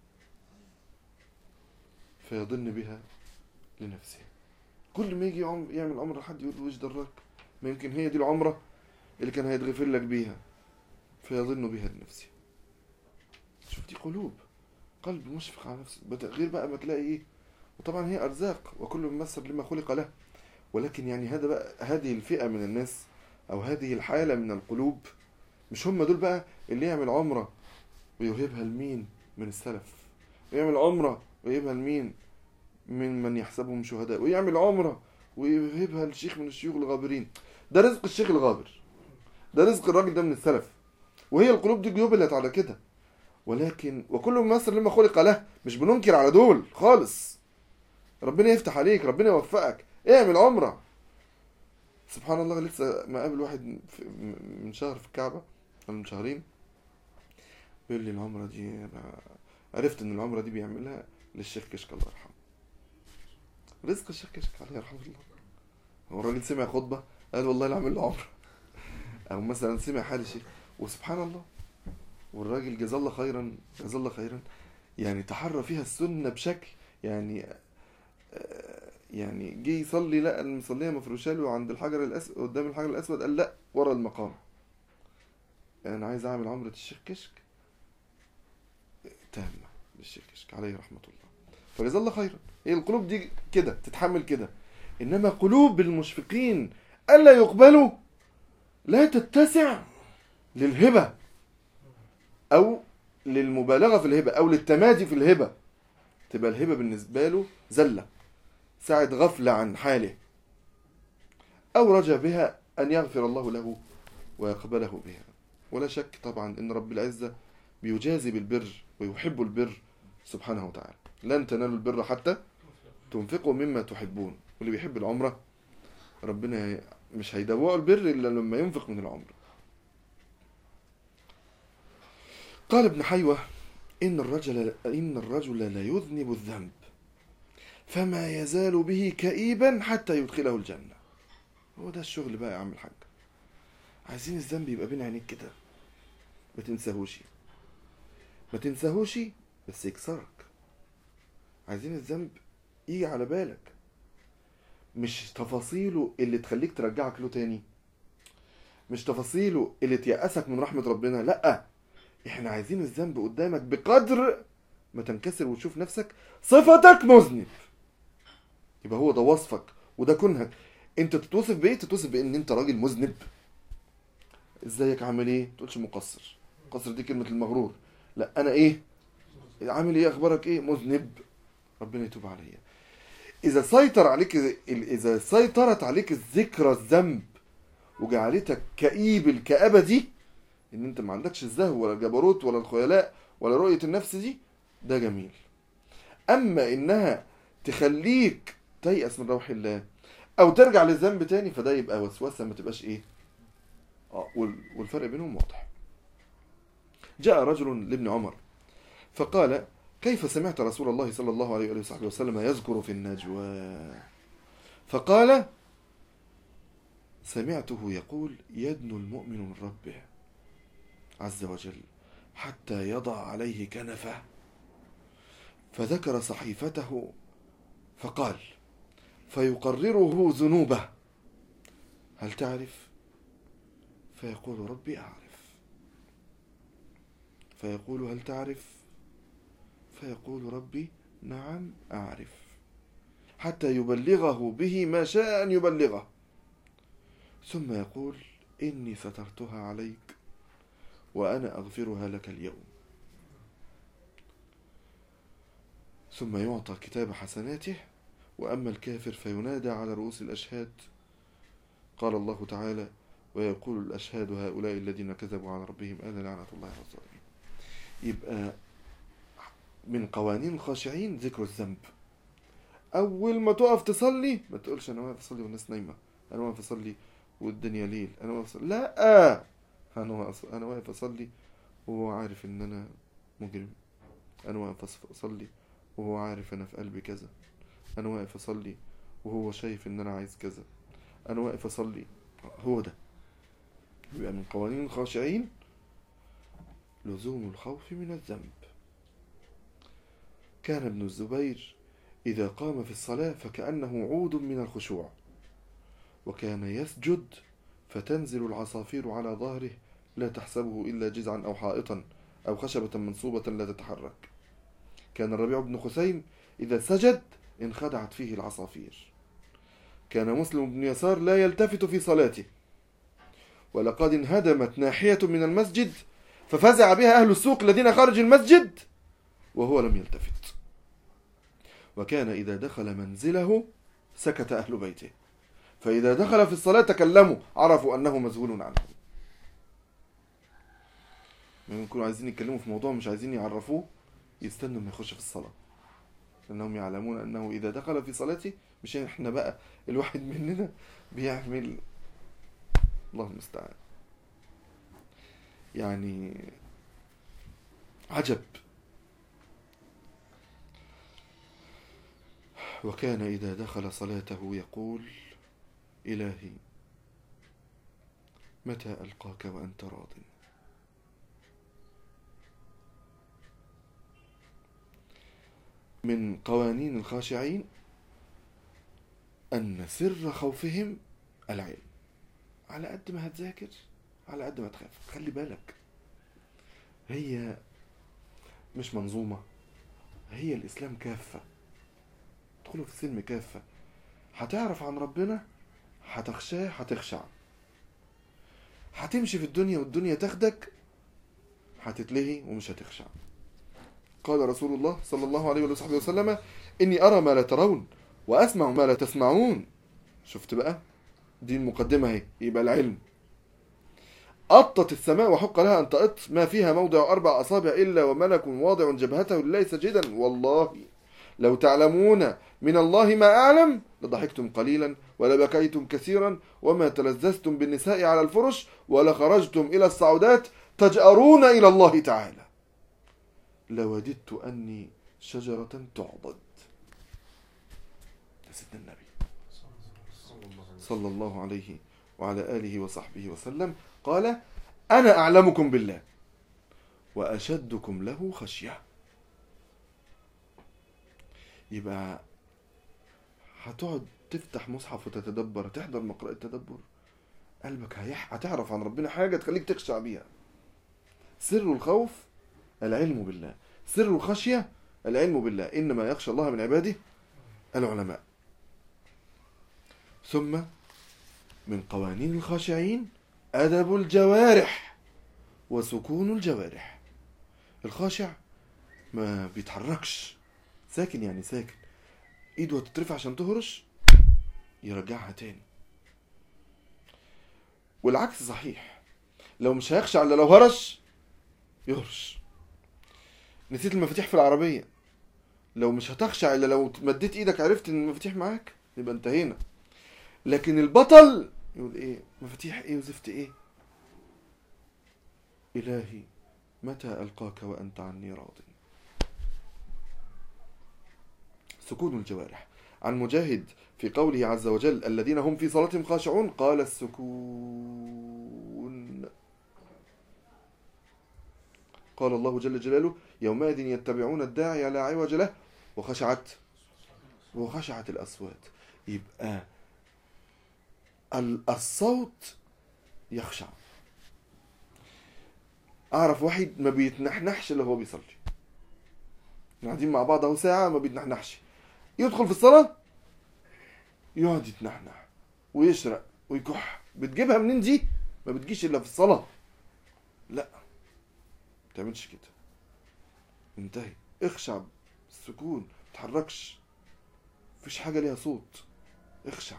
[SPEAKER 1] فيظن بها لنفسه كل ما يجي يعم- يعمل عمرة لحد يقول له وش دراك ما يمكن هي دي العمرة اللي كان هيتغفر لك بيها فيظن بها لنفسه شوف دي قلوب قلب مشفق على نفسه بت- غير بقى ما تلاقي ايه وطبعا هي ارزاق وكل ممثل لما خلق له ولكن يعني هذا بقى هذه الفئة من الناس او هذه الحالة من القلوب مش هم دول بقى اللي يعمل عمرة ويوهبها لمين من السلف ويعمل عمرة ويوهبها لمين من من يحسبهم شهداء ويعمل عمرة ويوهبها لشيخ من الشيوخ الغابرين ده رزق الشيخ الغابر ده رزق الراجل ده من السلف وهي القلوب دي جبلت على كده ولكن وكل ممثل لما خلق له مش بننكر على دول خالص ربنا يفتح عليك ربنا يوفقك اعمل عمرة سبحان الله لسه ما قابل واحد في- من شهر في الكعبة ولا من شهرين بيقول لي العمرة دي أنا عرفت إن العمرة دي بيعملها للشيخ كشك الله يرحمه رزق الشيخ كشك الله يرحمه الله هو الراجل سمع خطبة قال والله لا أعمل له عمرة أو مثلا سمع حال الشيخ وسبحان الله والراجل جزاه الله خيرا جزاه الله خيرا يعني تحرى فيها السنة بشكل يعني آه، يعني جه يصلي لقى المصلية مفروشة له عند الحجر الأسود قدام الحجر الأسود قال لا ورا المقام أنا عايز أعمل عمرة الشيخ كشك تامة للشيخ كشك عليه رحمة الله فجزاه الله خيرا هي القلوب دي كده تتحمل كده إنما قلوب المشفقين ألا يقبلوا لا تتسع للهبة أو للمبالغة في الهبة أو للتمادي في الهبة تبقى الهبة بالنسبة له زلة ساعة غفلة عن حاله أو رجى بها أن يغفر الله له ويقبله بها ولا شك طبعا أن رب العزة بيجازي بالبر ويحب البر سبحانه وتعالى لن تنالوا البر حتى تنفقوا مما تحبون واللي بيحب العمرة ربنا مش هيدوقه البر إلا لما ينفق من العمرة قال ابن حيوة إن الرجل إن الرجل لا يذنب الذنب فما يزال به كئيبا حتى يدخله الجنة هو ده الشغل بقى يا عم الحاج عايزين الذنب يبقى بين عينيك كده ما تنساهوش ما تنساهوش بس يكسرك عايزين الذنب يجي على بالك مش تفاصيله اللي تخليك ترجعك له تاني مش تفاصيله اللي تيأسك من رحمة ربنا لأ احنا عايزين الذنب قدامك بقدر ما تنكسر وتشوف نفسك صفتك مذنب يبقى هو ده وصفك وده كنهك انت تتوصف بايه تتوصف بان انت راجل مذنب ازيك عامل ايه تقولش مقصر مقصر دي كلمه المغرور لا انا ايه عامل ايه اخبارك ايه مذنب ربنا يتوب عليا اذا سيطر عليك اذا سيطرت عليك الذكرى الذنب وجعلتك كئيب الكآبة دي ان انت ما عندكش الزهو ولا الجبروت ولا الخيلاء ولا رؤية النفس دي ده جميل اما انها تخليك تيأس من روح الله او ترجع للذنب تاني فده يبقى وسوسه ما تبقاش ايه اه وال- والفرق بينهم واضح جاء رجل لابن عمر فقال كيف سمعت رسول الله صلى الله عليه وآله وصحبه وسلم يذكر في النجوى فقال سمعته يقول يدنو المؤمن من ربه عز وجل حتى يضع عليه كنفه فذكر صحيفته فقال فيقرره ذنوبه هل تعرف فيقول ربي أعرف فيقول هل تعرف فيقول ربي نعم أعرف حتى يبلغه به ما شاء أن يبلغه ثم يقول إني سترتها عليك وأنا أغفرها لك اليوم ثم يعطى كتاب حسناته وأما الكافر فينادى على رؤوس الأشهاد قال الله تعالى ويقول الأشهاد هؤلاء الذين كذبوا على ربهم ألا لعنة الله على الظالمين يبقى من قوانين الخاشعين ذكر الذنب أول ما تقف تصلي ما تقولش أنا واقف أصلي والناس نايمة أنا واقف أصلي والدنيا ليل أنا واقف أصلي لا أنا واقف أنا واقف أصلي وهو عارف إن أنا مجرم أنا واقف أصلي وهو عارف أنا في قلبي كذا أنا واقف أصلي وهو شايف إن أنا عايز كذا أنا واقف أصلي هو ده يبقى من قوانين الخاشعين لزوم الخوف من الذنب كان ابن الزبير إذا قام في الصلاة فكأنه عود من الخشوع وكان يسجد فتنزل العصافير على ظهره لا تحسبه إلا جزعا أو حائطا أو خشبة منصوبة لا تتحرك كان الربيع بن خثيم إذا سجد انخدعت فيه العصافير كان مسلم بن يسار لا يلتفت في صلاته ولقد انهدمت ناحية من المسجد ففزع بها أهل السوق الذين خارج المسجد وهو لم يلتفت وكان إذا دخل منزله سكت أهل بيته فإذا دخل في الصلاة تكلموا عرفوا أنه مذهول عنهم ما يكونوا عايزين يتكلموا في موضوع مش عايزين يعرفوه يستنوا ما يخش في الصلاة لأنهم يعلمون أنه إذا دخل في صلاته مش إحنا بقى الواحد مننا بيعمل الله المستعان يعني عجب وكان إذا دخل صلاته يقول إلهي متى ألقاك وأنت راضٍ من قوانين الخاشعين أن سر خوفهم العلم على قد ما هتذاكر على قد ما تخاف خلي بالك هي مش منظومة هي الإسلام كافة ادخلوا في السلم كافة هتعرف عن ربنا هتخشاه هتخشع هتمشي في الدنيا والدنيا تاخدك هتتلهي ومش هتخشع قال رسول الله صلى الله عليه وصحبه وسلم إني أرى ما لا ترون وأسمع ما لا تسمعون شفت بقى دي المقدمة اهي يبقى العلم أطت السماء وحق لها أن تأط ما فيها موضع أربع أصابع إلا وملك واضع جبهته لله سجدا والله لو تعلمون من الله ما أعلم لضحكتم قليلا ولبكيتم كثيرا وما تلذذتم بالنساء على الفرش ولخرجتم إلى الصعودات تجأرون إلى الله تعالى لوددت أني شجرة تعضد سيدنا النبي صلى الله عليه وعلى آله وصحبه وسلم قال أنا أعلمكم بالله وأشدكم له خشية يبقى هتقعد تفتح مصحف وتتدبر تحضر مقرأة التدبر قلبك هيح هتعرف عن ربنا حاجة تخليك تخشع بيها سر الخوف العلم بالله سر الخشية العلم بالله إنما يخشى الله من عباده العلماء ثم من قوانين الخاشعين أدب الجوارح وسكون الجوارح الخاشع ما بيتحركش ساكن يعني ساكن ايده هتترفع عشان تهرش يرجعها تاني والعكس صحيح لو مش هيخشع الا لو هرش يهرش نسيت المفاتيح في العربية لو مش هتخشع الا لو مديت ايدك عرفت ان المفاتيح معاك يبقى انتهينا لكن البطل يقول ايه مفاتيح ايه وزفت ايه الهي متى القاك وانت عني راض سكون الجوارح عن مجاهد في قوله عز وجل الذين هم في صلاتهم خاشعون قال السكون قال الله جل جلاله يومئذ يتبعون الداعي لا عوج له وخشعت وخشعت الأصوات يبقى ال- الصوت يخشع أعرف واحد ما بيتنحنحش اللي هو بيصلي قاعدين مع بعض اهو ساعة ما بيتنحنحش يدخل في الصلاة يقعد يتنحنح ويشرق ويكح بتجيبها منين دي؟ ما بتجيش إلا في الصلاة لا ما تعملش كده انتهي اخشع السكون ما تتحركش مفيش حاجة ليها صوت اخشع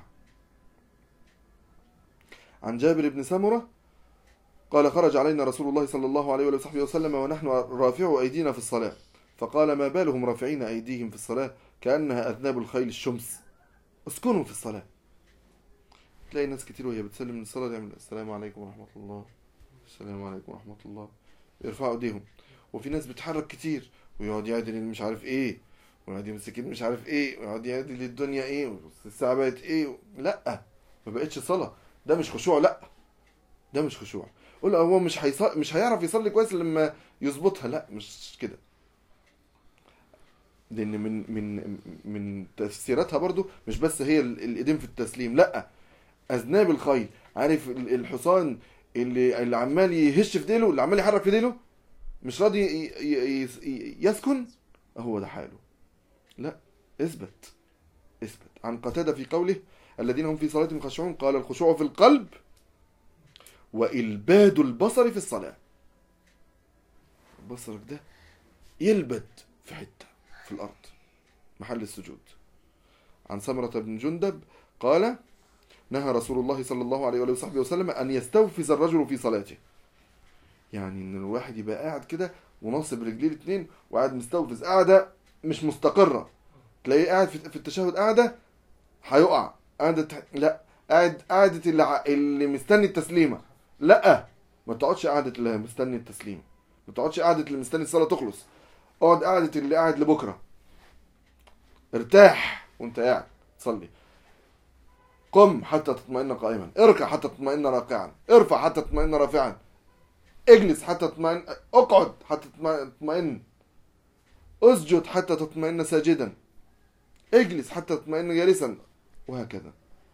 [SPEAKER 1] عن جابر بن سمرة قال خرج علينا رسول الله صلى الله عليه وآله وصحبه وسلم ونحن رافع أيدينا في الصلاة فقال ما بالهم رافعين أيديهم في الصلاة كأنها أذناب الخيل الشمس اسكنوا في الصلاة تلاقي ناس كتير وهي بتسلم من الصلاة تعمل السلام عليكم ورحمة الله السلام عليكم ورحمة الله يرفعوا ايديهم وفي ناس بتحرك كتير ويقعد يعدل مش عارف ايه ويقعد يمسك مش عارف ايه ويقعد يعدل الدنيا ايه الساعة بقت ايه لا ما بقتش صلاة ده مش خشوع لا ده مش خشوع قول هو مش هيص... مش هيعرف يصلي كويس لما يظبطها لا مش كده لان من من من تفسيراتها برضو مش بس هي ال- الايدين في التسليم لا اذناب الخيل عارف ال- الحصان اللي اللي عمال يهش في ديله اللي عمال يحرك في ديله مش راضي ي- ي- ي- يسكن هو ده حاله لا اثبت اثبت عن قتادة في قوله الذين هم في صلاتهم خاشعون قال الخشوع في القلب وإلباد البصر في الصلاة بصرك ده يلبد في حتة في الأرض محل السجود عن سمرة بن جندب قال نهى رسول الله صلى الله عليه وآله وصحبه وسلم أن يستوفز الرجل في صلاته يعني إن الواحد يبقى قاعد كده وناصب رجليه الاتنين وقاعد مستوفز قاعدة مش مستقرة تلاقيه قاعد في في التشهد قاعدة هيقع قاعدة لا قاعد قاعدة اللي, ع- اللي مستني التسليمة لا ما تقعدش قاعدة اللي مستني التسليمة ما تقعدش قاعدة اللي مستني الصلاة تخلص اقعد قاعدة اللي قاعد لبكرة ارتاح وانت قاعد تصلي قم حتى تطمئن قائما اركع حتى تطمئن راكعا ارفع حتى تطمئن رافعا اجلس حتى تطمئن اقعد حتى تطمئن اسجد حتى تطمئن ساجدا اجلس حتى تطمئن جالسا وهكذا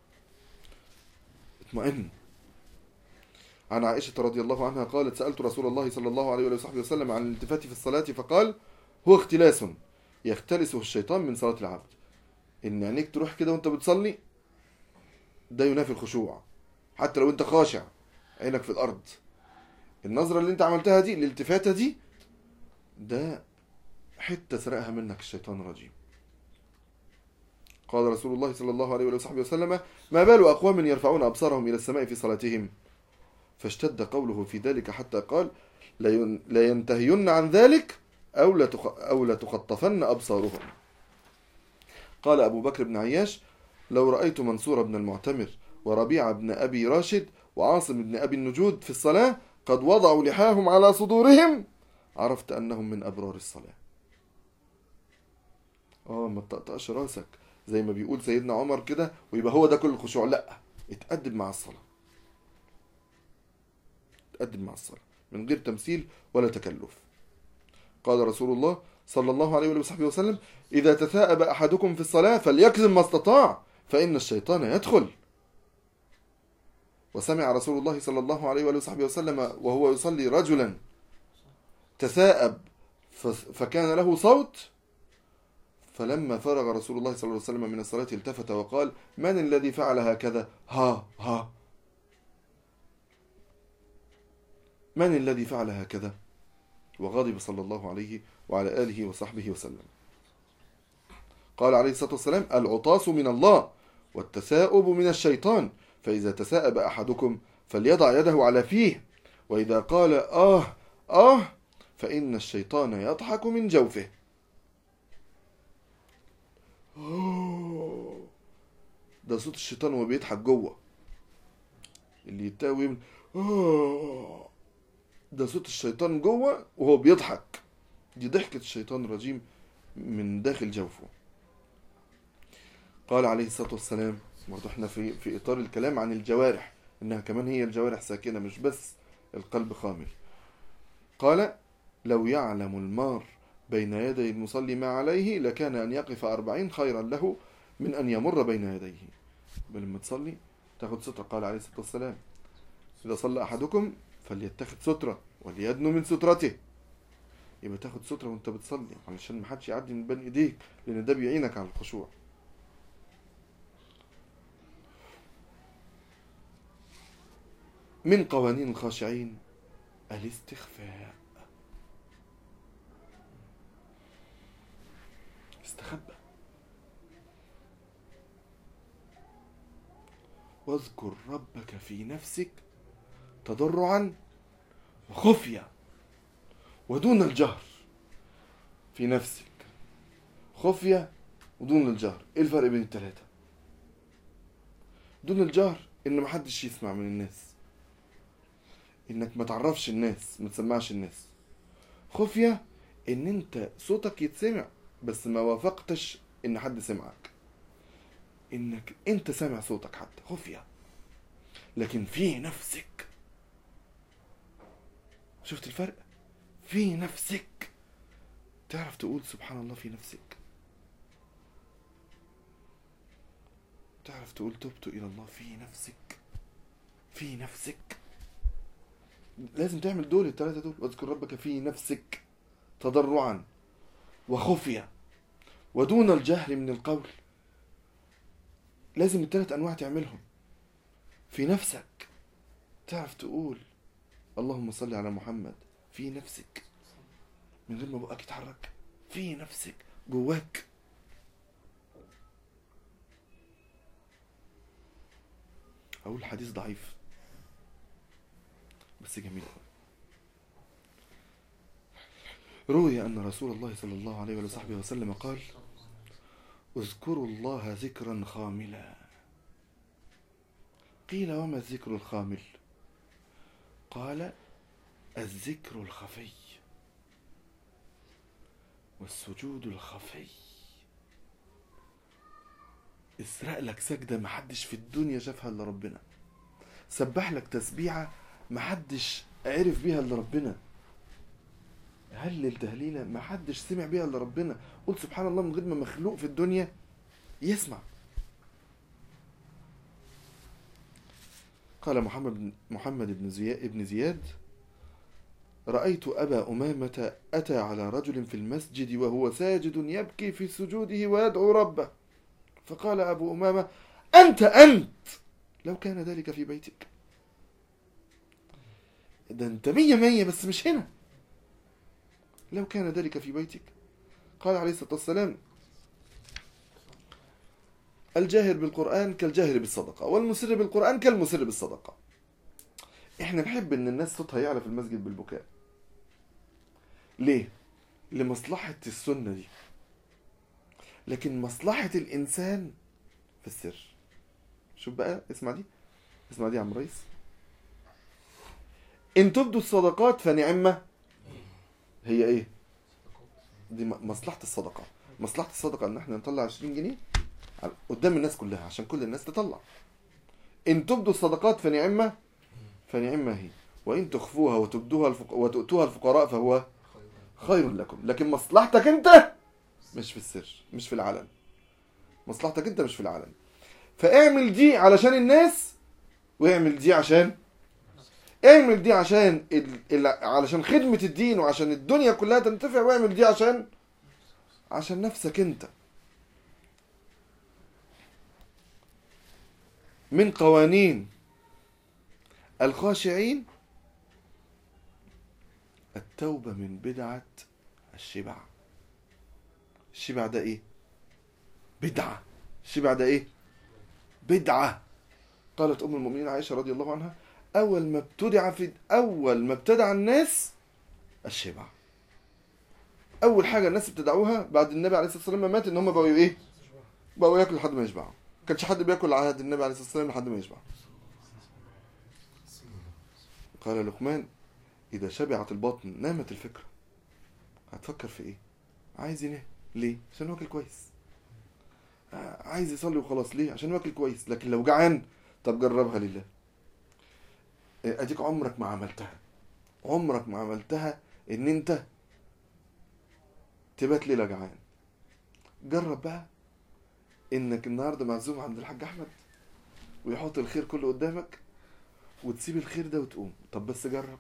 [SPEAKER 1] اطمئن عن عائشة رضي الله عنها قالت سألت رسول الله صلى الله عليه وصحبه وسلم عن الالتفات في الصلاة فقال هو اختلاس يختلسه الشيطان من صلاة العبد ان عينيك تروح كده وانت بتصلي ده ينافي الخشوع حتى لو انت خاشع عينك في الارض النظرة اللي انت عملتها دي الالتفاتة دي ده حتة سرقها منك الشيطان الرجيم قال رسول الله صلى الله عليه وصحبه وسلم ما بال أقوام يرفعون أبصارهم إلى السماء في صلاتهم فاشتد قوله في ذلك حتى قال لين- لينتهين عن ذلك أو لتخ- أو لتخطفن أبصارهم قال أبو بكر بن عياش لو رأيت منصور بن المعتمر وربيع بن أبي راشد وعاصم بن أبي النجود في الصلاة قد وضعوا لحاهم على صدورهم عرفت أنهم من أبرار الصلاة اه ما تطقطقش راسك زي ما بيقول سيدنا عمر كده ويبقى هو ده كل الخشوع لا اتقدم مع الصلاة اتقدم مع الصلاة من غير تمثيل ولا تكلف قال رسول الله صلى الله عليه وصحبه وسلم إذا تثاءب أحدكم في الصلاة فليكزم ما استطاع فإن الشيطان يدخل وسمع رسول الله صلى الله عليه وصحبه وسلم وهو يصلي رجلا تثاءب ف- فكان له صوت فلما فرغ رسول الله صلى الله عليه وسلم من الصلاة التفت وقال من الذي فعل هكذا ها ها من الذي فعل هكذا وغضب صلى الله عليه وعلى آله وصحبه وسلم قال عليه الصلاة والسلام العطاس من الله والتساؤب من الشيطان فإذا تساءب أحدكم فليضع يده على فيه وإذا قال آه آه فإن الشيطان يضحك من جوفه آه. ده صوت الشيطان وهو بيضحك جوه اللي يتاوي من آه. ده صوت الشيطان جوه وهو بيضحك دي ضحكة الشيطان الرجيم من داخل جوفه قال عليه الصلاة والسلام برضه احنا في في اطار الكلام عن الجوارح انها كمان هي الجوارح ساكنة مش بس القلب خامل قال لو يعلم المار بين يدي المصلي ما عليه لكان أن يقف أربعين خيرا له من أن يمر بين يديه لما تصلي تاخد سترة قال عليه الصلاة والسلام إذا صلى أحدكم فليتخذ سترة وليدنو من سترته يبقى تاخد سترة وانت بتصلي علشان محدش يعدي من بين ايديك لان ده بيعينك على الخشوع من قوانين الخاشعين الاستخفاء استخبى واذكر ربك في نفسك تضرعا وخفية ودون الجهر في نفسك خفية ودون الجهر ايه الفرق بين التلاتة دون الجهر ان محدش يسمع من الناس انك ما تعرفش الناس ما تسمعش الناس خفية ان انت صوتك يتسمع بس ما وافقتش ان حد سمعك انك انت سامع صوتك حتى خفية لكن في نفسك شفت الفرق في نفسك تعرف تقول سبحان الله في نفسك تعرف تقول تبت الى الله في نفسك في نفسك لازم تعمل دول الثلاثة دول واذكر ربك في نفسك تضرعا وخفية ودون الجهر من القول لازم الثلاث انواع تعملهم في نفسك تعرف تقول اللهم صل على محمد في نفسك من غير ما بقك يتحرك في نفسك جواك اقول حديث ضعيف بس جميل قوي روي أن رسول الله صلى الله عليه وصحبه وسلم قال اذكروا الله ذكرا خاملا قيل وما الذكر الخامل قال الذكر الخفي والسجود الخفي اسرق لك سجدة محدش في الدنيا شافها إلا ربنا سبح لك تسبيحة محدش عرف بيها إلا ربنا هلل تهليلة محدش سمع بيها إلا ربنا قل سبحان الله من غير ما مخلوق في الدنيا يسمع قال محمد بن محمد بن زياد, بن زياد رأيت أبا أمامة أتى على رجل في المسجد وهو ساجد يبكي في سجوده ويدعو ربه فقال أبو أمامة أنت أنت لو كان ذلك في بيتك ده أنت مية مية بس مش هنا لو كان ذلك في بيتك قال عليه الصلاة والسلام الجاهر بالقرآن كالجاهر بالصدقة والمسر بالقرآن كالمسر بالصدقة احنا نحب ان الناس صوتها يعلى في المسجد بالبكاء ليه لمصلحة السنة دي لكن مصلحة الإنسان في السر شوف بقى اسمع دي اسمع دي يا عم ريس إن تبدوا الصدقات فنعمة هي إيه دي م- مصلحة الصدقة مصلحة الصدقة إن إحنا نطلع 20 جنيه على- قدام الناس كلها عشان كل الناس تطلع إن تبدوا الصدقات فنعمة فنعمة هي وإن تخفوها وتبدوها الفق... وتؤتوها الفقراء فهو خير لكم لكن مصلحتك أنت مش في السر مش في العلن مصلحتك أنت مش في العلن فاعمل دي علشان الناس واعمل دي عشان اعمل دي عشان ال... ال... علشان خدمة الدين وعشان الدنيا كلها تنتفع واعمل دي عشان عشان نفسك انت من قوانين الخاشعين التوبة من بدعة الشبع الشبع ده ايه بدعة الشبع ده ايه بدعة قالت ام المؤمنين عائشة رضي الله عنها اول ما ابتدع في اول ما ابتدع الناس الشبع اول حاجة الناس ابتدعوها بعد النبي عليه الصلاة والسلام ما مات ان هم بقوا ايه بقوا ياكلوا لحد ما يشبعوا ما كانش حد بياكل على عهد النبي عليه الصلاة والسلام لحد ما يشبع قال لقمان إذا شبعت البطن نامت الفكرة هتفكر في إيه؟ عايز ينام ليه؟ عشان واكل كويس آه، عايز يصلي وخلاص ليه؟ عشان واكل كويس لكن لو جعان طب جربها لله آه، أديك عمرك ما عملتها عمرك ما عملتها إن أنت تبات ليلة جعان جرب بقى إنك النهاردة معزوم عند الحاج أحمد ويحط الخير كله قدامك وتسيب الخير ده وتقوم طب بس جرب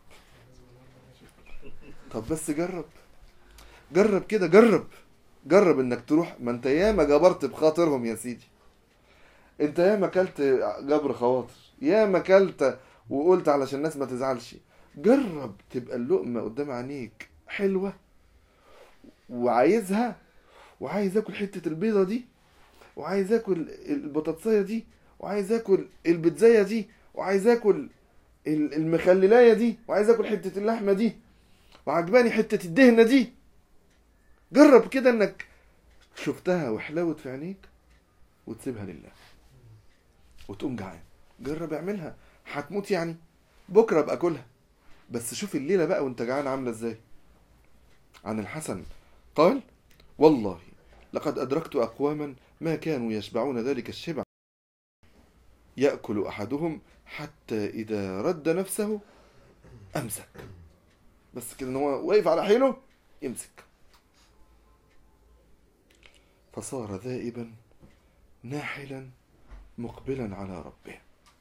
[SPEAKER 1] طب بس جرب جرب كده جرب جرب انك تروح ما انت ياما جبرت بخاطرهم يا سيدي انت ياما كلت جبر خواطر ياما كلت وقلت علشان الناس ما تزعلش جرب تبقى اللقمة قدام عينيك حلوة وعايزها وعايز اكل حتة البيضة دي وعايز اكل البطاطسية دي وعايز اكل البيتزاية دي وعايز اكل ال- المخللاية دي وعايز اكل حتة اللحمة دي وعجباني حتة الدهنة دي جرب كده انك شفتها وحلاوت في عينيك وتسيبها لله وتقوم جعان جرب اعملها هتموت يعني بكره ابقى كلها بس شوف الليله بقى وانت جعان عامله ازاي عن الحسن قال والله لقد ادركت اقواما ما كانوا يشبعون ذلك الشبع ياكل احدهم حتى اذا رد نفسه امسك بس كده ان هو واقف على حيله يمسك فصار ذائبا ناحلا مقبلا على ربه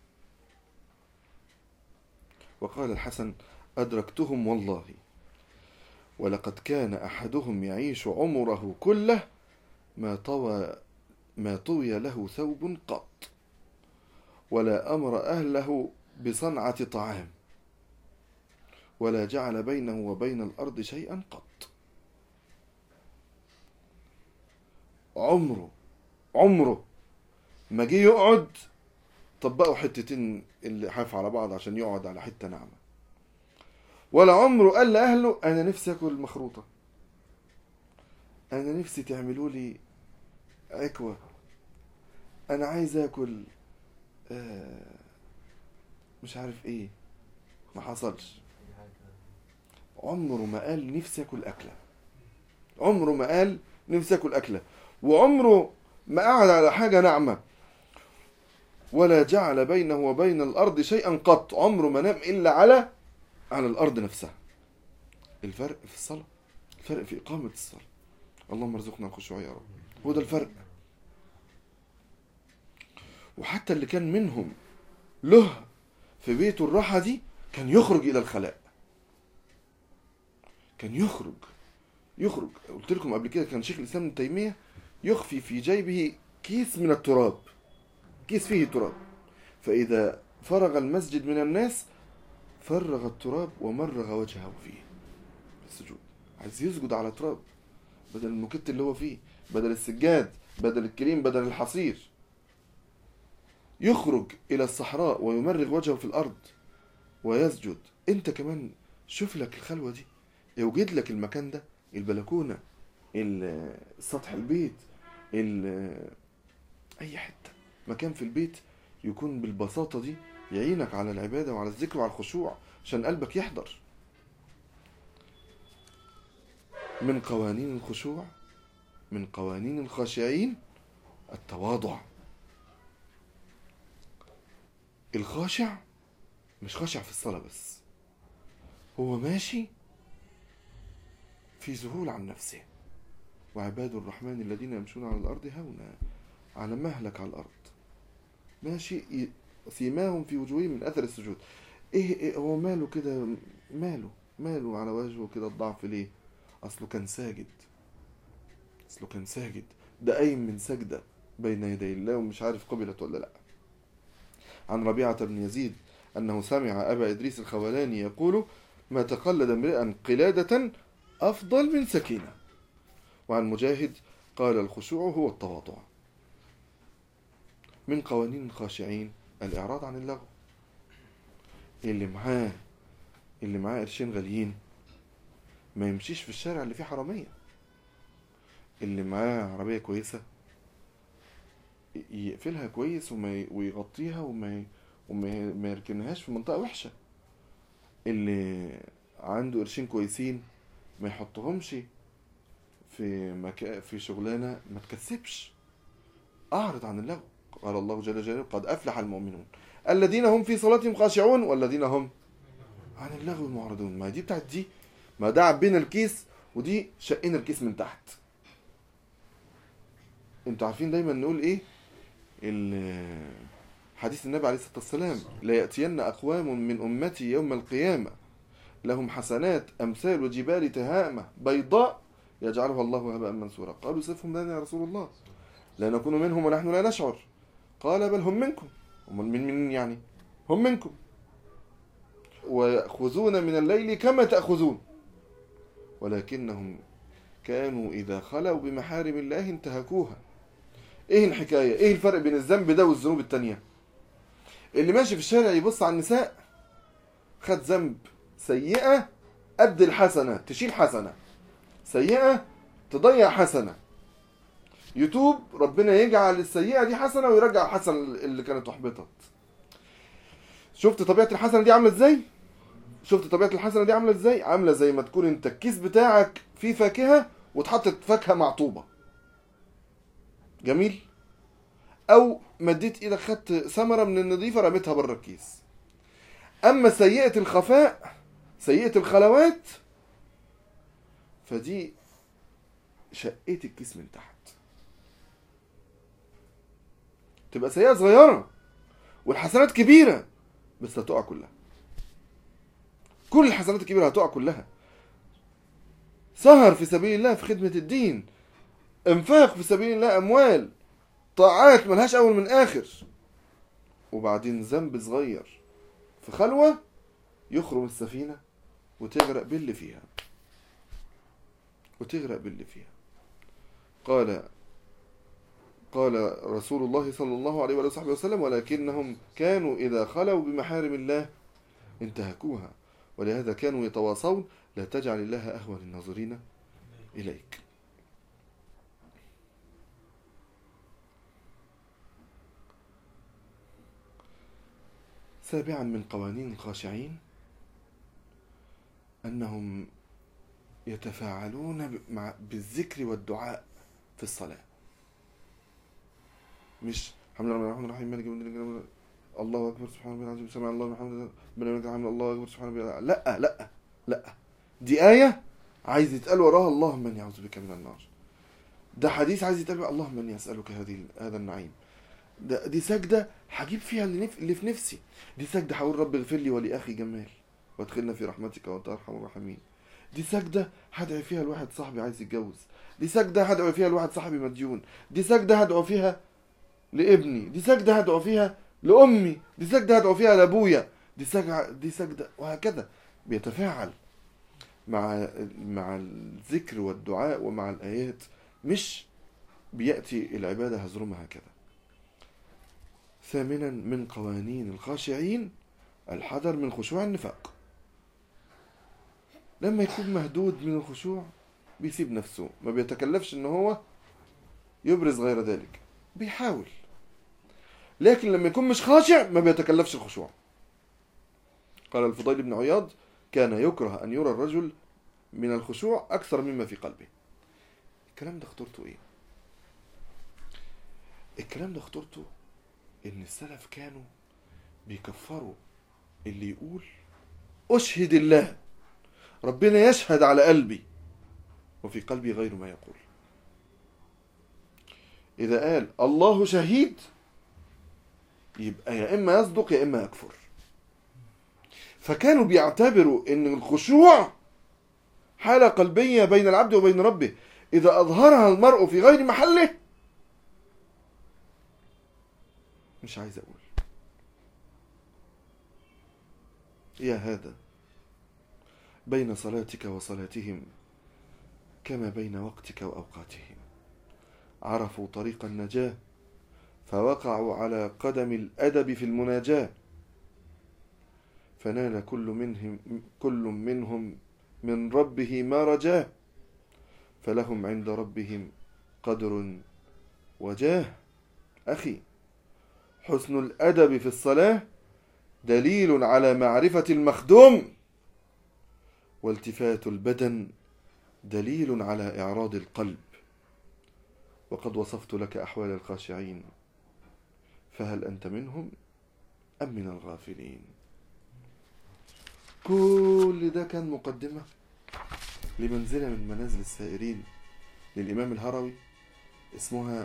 [SPEAKER 1] وقال الحسن أدركتهم والله ولقد كان أحدهم يعيش عمره كله ما طوى ما طوي له ثوب قط ولا أمر أهله بصنعة طعام ولا جعل بينه وبين الأرض شيئا قط عمره عمره ما جه يقعد طبقوا حتتين اللحاف على بعض عشان يقعد على حتة ناعمة ولا عمره قال لأهله أنا نفسي أكل مخروطة أنا نفسي تعملوا لي عكوة أنا عايز أكل آه مش عارف إيه ما حصلش عمره ما قال نفسي أكل أكلة عمره ما قال نفسي أكل أكلة وعمره ما قعد على حاجة ناعمة ولا جعل بينه وبين الأرض شيئا قط عمره ما نام إلا على على الأرض نفسها الفرق في الصلاة الفرق في إقامة الصلاة اللهم ارزقنا الخشوع يا رب هو ده الفرق وحتى اللي كان منهم له في بيته الراحة دي كان يخرج إلى الخلاء كان يخرج يخرج قلت لكم قبل كده كان شيخ الإسلام ابن تيمية يخفي في جيبه كيس من التراب كيس فيه تراب فإذا فرغ المسجد من الناس فرغ التراب ومرغ وجهه فيه السجود عايز يسجد على تراب بدل الموكيت اللي هو فيه بدل السجاد بدل الكريم بدل الحصير يخرج إلى الصحراء ويمرغ وجهه في الأرض ويسجد أنت كمان شوف لك الخلوة دي يوجد لك المكان ده البلكونة ال- سطح البيت ال- أي حتة مكان في البيت يكون بالبساطة دي يعينك على العبادة وعلى الذكر وعلى الخشوع عشان قلبك يحضر من قوانين الخشوع من قوانين الخاشعين التواضع الخاشع مش خاشع في الصلاة بس هو ماشي في ذهول عن نفسه وعباد الرحمن الذين يمشون على الأرض هونا على مهلك على الأرض ماشي ي- سيماهم في وجوههم من أثر السجود إيه, إيه هو ماله كده ماله ماله على وجهه كده الضعف ليه أصله كان ساجد أصله كان ساجد ده قايم من سجدة بين يدي الله ومش عارف قبلت ولا لأ عن ربيعة بن يزيد أنه سمع أبا إدريس الخولاني يقول ما تقلد امرئا قلادة أفضل من سكينة وعن مجاهد قال الخشوع هو التواضع من قوانين الخاشعين الإعراض عن اللغو اللي معاه اللي معاه قرشين غاليين ما يمشيش في الشارع اللي فيه حرامية اللي معاه عربية كويسة يقفلها كويس وما ويغطيها وما وما ما يركنهاش في منطقة وحشة اللي عنده قرشين كويسين ما يحطهمش في مكان في شغلانة ما تكسبش أعرض عن اللغو قال الله جل جلاله قد أفلح المؤمنون الذين هم في صلاتهم خاشعون والذين هم عن اللغو معرضون ما دي بتاعت دي ما ده عبينا الكيس ودي شقينا الكيس من تحت انتوا عارفين دايما نقول ايه ال- حديث النبي عليه الصلاة والسلام لا يأتين أقوام من أمتي يوم القيامة لهم حسنات أمثال جبال تهامة بيضاء يجعلها الله هباء منثورا قالوا صفهم لنا يا رسول الله لا نكون منهم ونحن لا نشعر قال بل هم منكم هم من من يعني هم منكم ويأخذون من الليل كما تأخذون ولكنهم كانوا إذا خلوا بمحارم الله انتهكوها ايه الحكاية ايه الفرق بين الذنب ده والذنوب التانية اللي ماشي في الشارع يبص على النساء خد ذنب سيئة قد الحسنة تشيل حسنة سيئة تضيع حسنة يتوب ربنا يجعل السيئة دي حسنة ويرجع الحسنة اللي كانت احبطت شفت طبيعة الحسنة دي عاملة ازاي شفت طبيعة الحسنة دي عاملة ازاي عاملة زي ما تكون انت الكيس بتاعك فيه فاكهة واتحطت فاكهة معطوبة جميل او مديت ايدك خدت ثمرة من النظيفة رميتها بره الكيس اما سيئة الخفاء سيئة الخلوات فدي شقيت الكيس من تحت تبقى سيئة صغيرة والحسنات كبيرة بس هتقع كلها كل الحسنات الكبيرة هتقع كلها سهر في سبيل الله في خدمة الدين انفاق في سبيل الله أموال طاعات ملهاش أول من آخر وبعدين ذنب صغير في خلوة يخرم السفينة وتغرق باللي فيها وتغرق باللي فيها قال قال رسول الله صلى الله عليه وآله وسلم ولكنهم كانوا إذا خلوا بمحارم الله انتهكوها ولهذا كانوا يتواصون لا تجعل الله أهون الناظرين إليك سابعا من قوانين الخاشعين أنهم يتفاعلون ب- مع بالذكر والدعاء في الصلاة مش الحمد لله الرحمن الرحيم مالك يوم الدين الله أكبر سبحان الله العظيم سمع الله الحمد ربنا لك الحمد الله أكبر سبحان الله لا لا لا دي آية عايز يتقال وراها اللهم إني أعوذ بك من النار ده حديث عايز يتقال اللهم إني أسألك هذه هذا النعيم ده دي سجدة هجيب فيها اللي, نف... اللي في نفسي دي سجدة هقول رب اغفر لي ولأخي جمال وادخلنا في رحمتك وانت ارحم الراحمين دي سجدة هدعي فيها لواحد صاحبي عايز يتجوز دي سجدة هدعو فيها لواحد صاحبي مديون دي سجدة هدعو فيها لابني دي سجدة هدعو فيها لأمي دي سجدة هدعو فيها لأبويا دي سجدة دي سجدة وهكذا بيتفاعل مع مع الذكر والدعاء ومع الآيات مش بيأتي العبادة هزرمة هكذا ثامنا من قوانين الخاشعين الحذر من خشوع النفاق لما يكون مهدود من الخشوع بيسيب نفسه ما بيتكلفش ان هو يبرز غير ذلك بيحاول لكن لما يكون مش خاشع ما بيتكلفش الخشوع قال الفضيل بن عياض كان يكره ان يرى الرجل من الخشوع اكثر مما في قلبه الكلام ده خطورته ايه الكلام ده خطورته ان السلف كانوا بيكفروا اللي يقول اشهد الله ربنا يشهد على قلبي وفي قلبي غير ما يقول اذا قال الله شهيد يبقى يا اما يصدق يا اما يكفر فكانوا بيعتبروا ان الخشوع حالة قلبية بين العبد وبين ربه اذا اظهرها المرء في غير محله مش عايز اقول يا هذا بين صلاتك وصلاتهم كما بين وقتك وأوقاتهم عرفوا طريق النجاة فوقعوا على قدم الأدب في المناجاة فنال كل منهم كل منهم من ربه ما رجاه فلهم عند ربهم قدر وجاه أخي حسن الأدب في الصلاة دليل على معرفة المخدوم والتفات البدن دليل على إعراض القلب وقد وصفت لك أحوال الخاشعين فهل أنت منهم أم من الغافلين كل ده كان مقدمة لمنزلة من منازل السائرين للإمام الهروي اسمها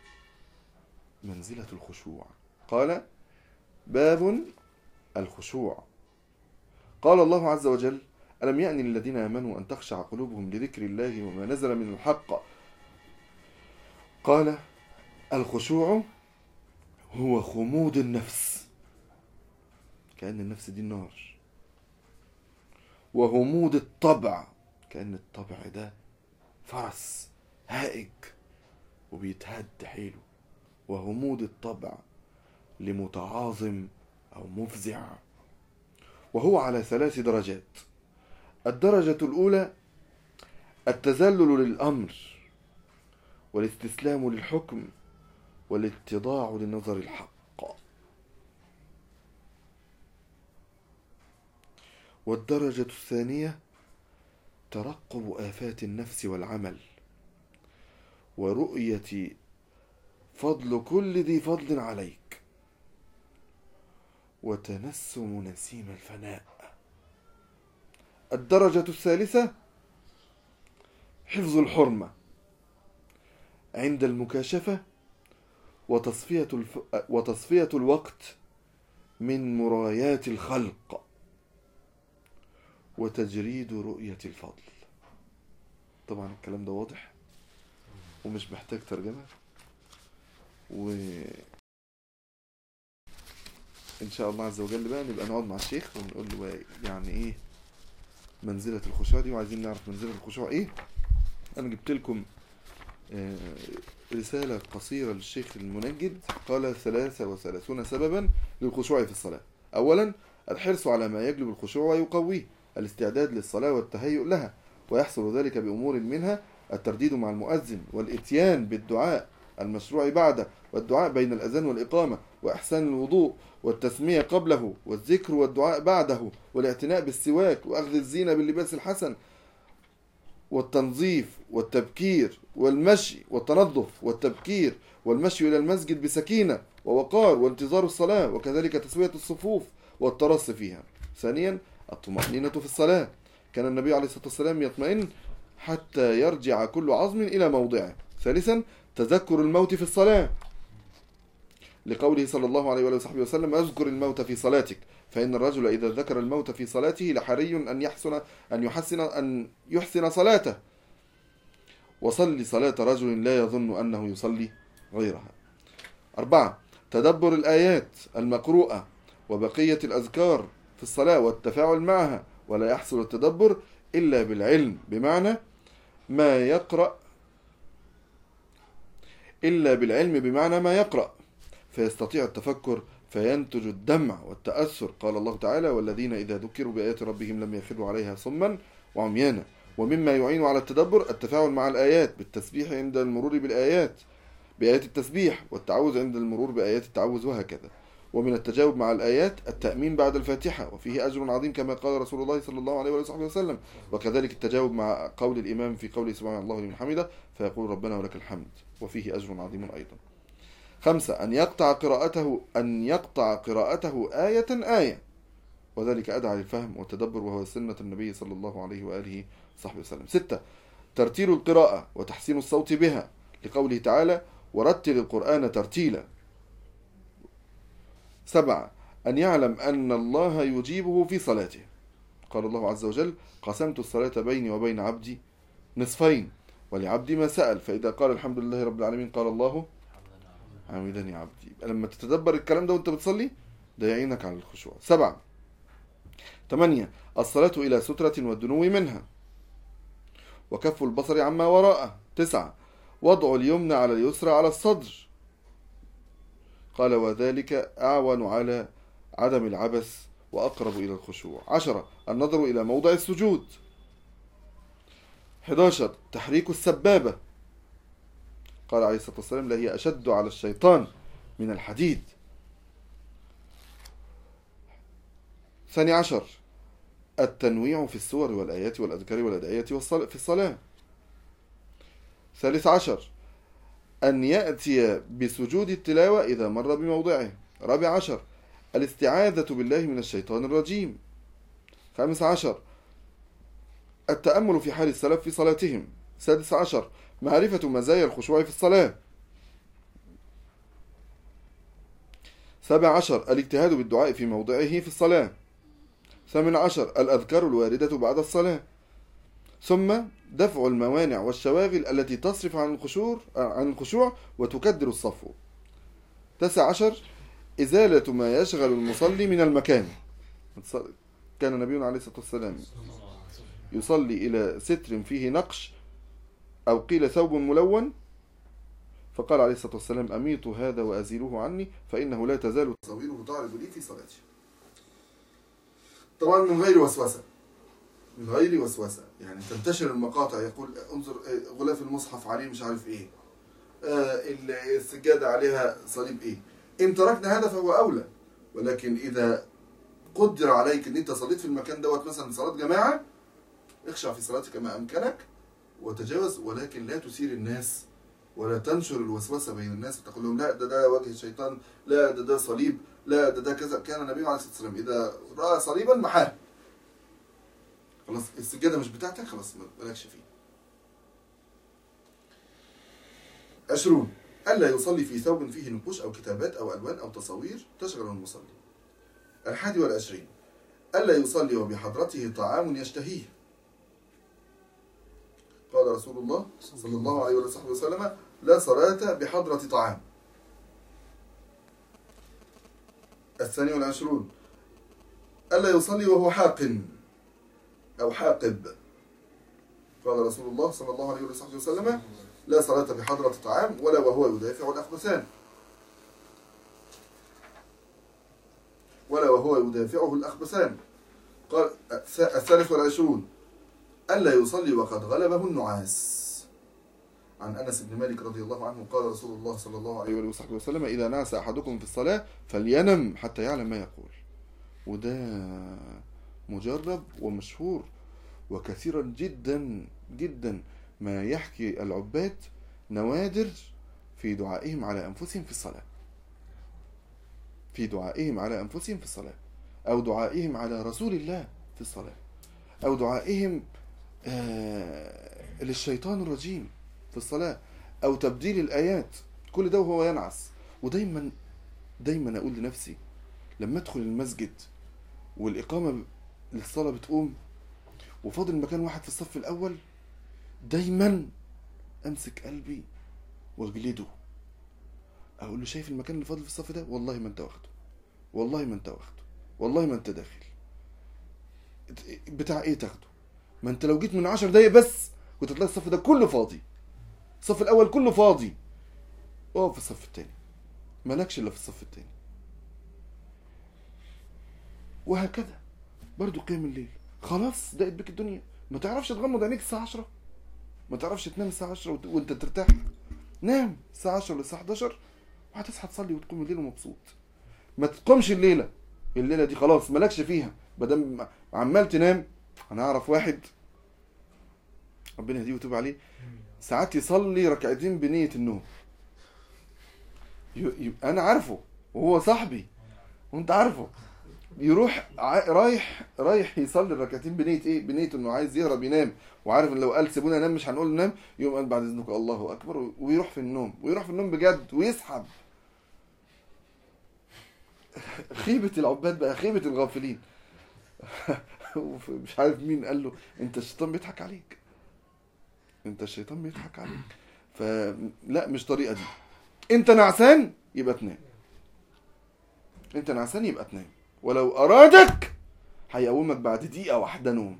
[SPEAKER 1] منزلة الخشوع قال باب الخشوع قال الله عز وجل ألم يأن للذين آمنوا أن تخشع قلوبهم لذكر الله وما نزل من الحق قال الخشوع هو خمود النفس كأن النفس دي النار وهمود الطبع كأن الطبع ده فرس هائج وبيتهد حيله وهمود الطبع لمتعاظم أو مفزع وهو على ثلاث درجات الدرجة الأولى التذلل للأمر والاستسلام للحكم والاتضاع لنظر الحق والدرجة الثانية ترقب آفات النفس والعمل ورؤية فضل كل ذي فضل عليك وتنسم نسيم الفناء الدرجة الثالثة حفظ الحرمة عند المكاشفة وتصفية, الف... وتصفية الوقت من مرايات الخلق وتجريد رؤية الفضل طبعا الكلام ده واضح ومش محتاج ترجمة و ان شاء الله عز وجل بقى نبقى نقعد مع الشيخ ونقول له يعني ايه منزلة الخشوع دي وعايزين نعرف منزلة الخشوع ايه انا جبت لكم آه، رسالة قصيرة للشيخ المنجد قال ثلاثة وثلاثون سببا للخشوع في الصلاة اولا الحرص على ما يجلب الخشوع ويقويه الاستعداد للصلاة والتهيؤ لها ويحصل ذلك بأمور منها الترديد مع المؤذن والإتيان بالدعاء المشروع بعده والدعاء بين الأذان والإقامة وإحسان الوضوء والتسمية قبله والذكر والدعاء بعده والاعتناء بالسواك وأخذ الزينة باللباس الحسن والتنظيف والتبكير والمشي والتنظف والتبكير والمشي إلى المسجد بسكينة ووقار وانتظار الصلاة وكذلك تسوية الصفوف والترص فيها ثانيا الطمأنينة في الصلاة كان النبي عليه الصلاة والسلام يطمئن حتى يرجع كل عظم إلى موضعه ثالثا تذكر الموت في الصلاة لقوله صلى الله عليه وصحبه وسلم اذكر الموت في صلاتك فإن الرجل إذا ذكر الموت في صلاته لحري أن يحسن أن يحسن أن يحسن صلاته وصلي صلاة رجل لا يظن أنه يصلي غيرها أربعة تدبر الآيات المقروءة وبقية الأذكار في الصلاة والتفاعل معها ولا يحصل التدبر إلا بالعلم بمعنى ما يقرأ إلا بالعلم بمعنى ما يقرأ فيستطيع التفكر فينتج الدمع والتأثر قال الله تعالى والذين إذا ذكروا بآيات ربهم لم يخروا عليها صما وعميانا ومما يعين على التدبر التفاعل مع الآيات بالتسبيح عند المرور بالآيات بآيات التسبيح والتعوذ عند المرور بآيات التعوذ وهكذا ومن التجاوب مع الآيات التأمين بعد الفاتحة وفيه أجر عظيم كما قال رسول الله صلى الله عليه وصحبه وسلم وكذلك التجاوب مع قول الإمام في قوله سبحان الله لمن حمده فيقول ربنا ولك الحمد وفيه أجر عظيم أيضا خمسة أن يقطع قراءته أن يقطع قراءته آية آية وذلك أدعى للفهم والتدبر وهو سنة النبي صلى الله عليه وآله وصحبه وسلم ستة ترتيل القراءة وتحسين الصوت بها لقوله تعالى ورتل القرآن ترتيلا سبعة أن يعلم أن الله يجيبه في صلاته قال الله عز وجل قسمت الصلاة بيني وبين عبدي نصفين ولعبدي ما سأل فإذا قال الحمد لله رب العالمين قال الله حمدني عبدي لما تتدبر الكلام ده وانت بتصلي ده يعينك على الخشوع سبعة ثمانية الصلاة إلى سترة والدنو منها وكف البصر عما وراءه تسعة وضع اليمنى على اليسرى على الصدر قال وذلك أعون على عدم العبث وأقرب إلى الخشوع عشرة النظر إلى موضع السجود 11 تحريك السبابة قال عليه الصلاة والسلام لا هي أشد على الشيطان من الحديد ثاني عشر التنويع في السور والآيات والأذكار والأدعية والصلاة في الصلاة ثالث عشر أن يأتي بسجود التلاوة إذا مر بموضعه رابع عشر الاستعاذة بالله من الشيطان الرجيم خامس عشر التأمل في حال السلف في صلاتهم سادس عشر معرفة مزايا الخشوع في الصلاة سابع عشر الاجتهاد بالدعاء في موضعه في الصلاة ثامن عشر الأذكار الواردة بعد الصلاة ثم دفع الموانع والشواغل التي تصرف عن الخشوع عن الخشوع وتكدر الصفو تسع عشر إزالة ما يشغل المصلي من المكان كان نبينا عليه الصلاة والسلام يصلي إلى ستر فيه نقش أو قيل ثوب ملون فقال عليه الصلاة والسلام أميط هذا وأزيله عني فإنه لا تزال تصويره تعرض لي في صلاتي طبعا من غير وسوسة من غير وسوسة يعني تنتشر المقاطع يقول انظر غلاف المصحف عليه مش عارف ايه آه السجادة عليها صليب ايه ان تركنا هذا فهو اولى ولكن اذا قدر عليك ان انت صليت في المكان دوت مثلا صلاة جماعة اخشع في صلاتك ما امكنك وتجاوز ولكن لا تثير الناس ولا تنشر الوسوسة بين الناس وتقول لهم لا ده ده وجه الشيطان لا ده ده صليب لا ده ده كذا كان النبي عليه الصلاة والسلام إذا رأى صليبا محاه خلاص السجادة مش بتاعتك خلاص مالكش فيه عشرون ألا يصلي في ثوب فيه نقوش أو كتابات أو ألوان أو تصاوير تشغل المصلي الحادي والعشرين ألا يصلي وبحضرته طعام يشتهيه قال رسول الله صلى الله عليه وسلم لا صلاة بحضرة طعام الثاني والعشرون ألا يصلي وهو حاق أو حاقب قال رسول الله صلى الله عليه وسلم لا صلاة بحضرة طعام ولا وهو يدافع الأخبثان ولا وهو يدافعه الأخبثان قال الثالث والعشرون ألا يصلي وقد غلبه النعاس عن أنس بن مالك رضي الله عنه قال رسول الله صلى الله عليه وصحبه وسلم إذا نعس أحدكم في الصلاة فلينم حتى يعلم ما يقول وده مجرب ومشهور وكثيرا جدا جدا ما يحكي العباد نوادر في دعائهم على أنفسهم في الصلاة في دعائهم على أنفسهم في الصلاة أو دعائهم على رسول الله في الصلاة أو دعائهم آه للشيطان الرجيم في الصلاة أو تبديل الآيات كل ده وهو ينعس ودايما دايما أقول لنفسي لما أدخل المسجد والإقامة للصلاة بتقوم وفاضل مكان واحد في الصف الأول دايما أمسك قلبي واجلده أقول له شايف المكان اللي فاضل في الصف ده والله ما أنت واخده والله ما أنت واخده والله ما أنت داخل بتاع إيه تاخده ما أنت لو جيت من عشر دقايق بس كنت تلاقي الصف ده كله فاضي الصف الاول كله فاضي اقف في الصف الثاني مالكش الا في الصف الثاني وهكذا برضو قيام الليل خلاص ضاقت بك الدنيا ما تعرفش تغمض عينيك الساعه 10 ما تعرفش تنام الساعه 10 وانت ترتاح نام الساعه 10 ولا الساعه 11 وهتصحى تصلي وتقوم الليل ومبسوط ما تقومش الليله الليله دي خلاص مالكش فيها ما دام عمال تنام انا اعرف واحد ربنا يهديه ويتوب عليه ساعات يصلي ركعتين بنية النوم انا عارفه وهو صاحبي وانت عارفه يروح رايح رايح يصلي الركعتين بنية ايه بنية انه عايز يهرب ينام وعارف ان لو قال سيبونا نام مش هنقول نام يقوم قال بعد اذنك الله اكبر ويروح في النوم ويروح في النوم بجد ويسحب خيبة العباد بقى خيبة الغافلين مش عارف مين قال له انت الشيطان بيضحك عليك انت الشيطان بيضحك عليك فلا مش طريقه دي انت نعسان يبقى تنام انت نعسان يبقى تنام ولو ارادك هيقومك بعد دقيقة واحدة نوم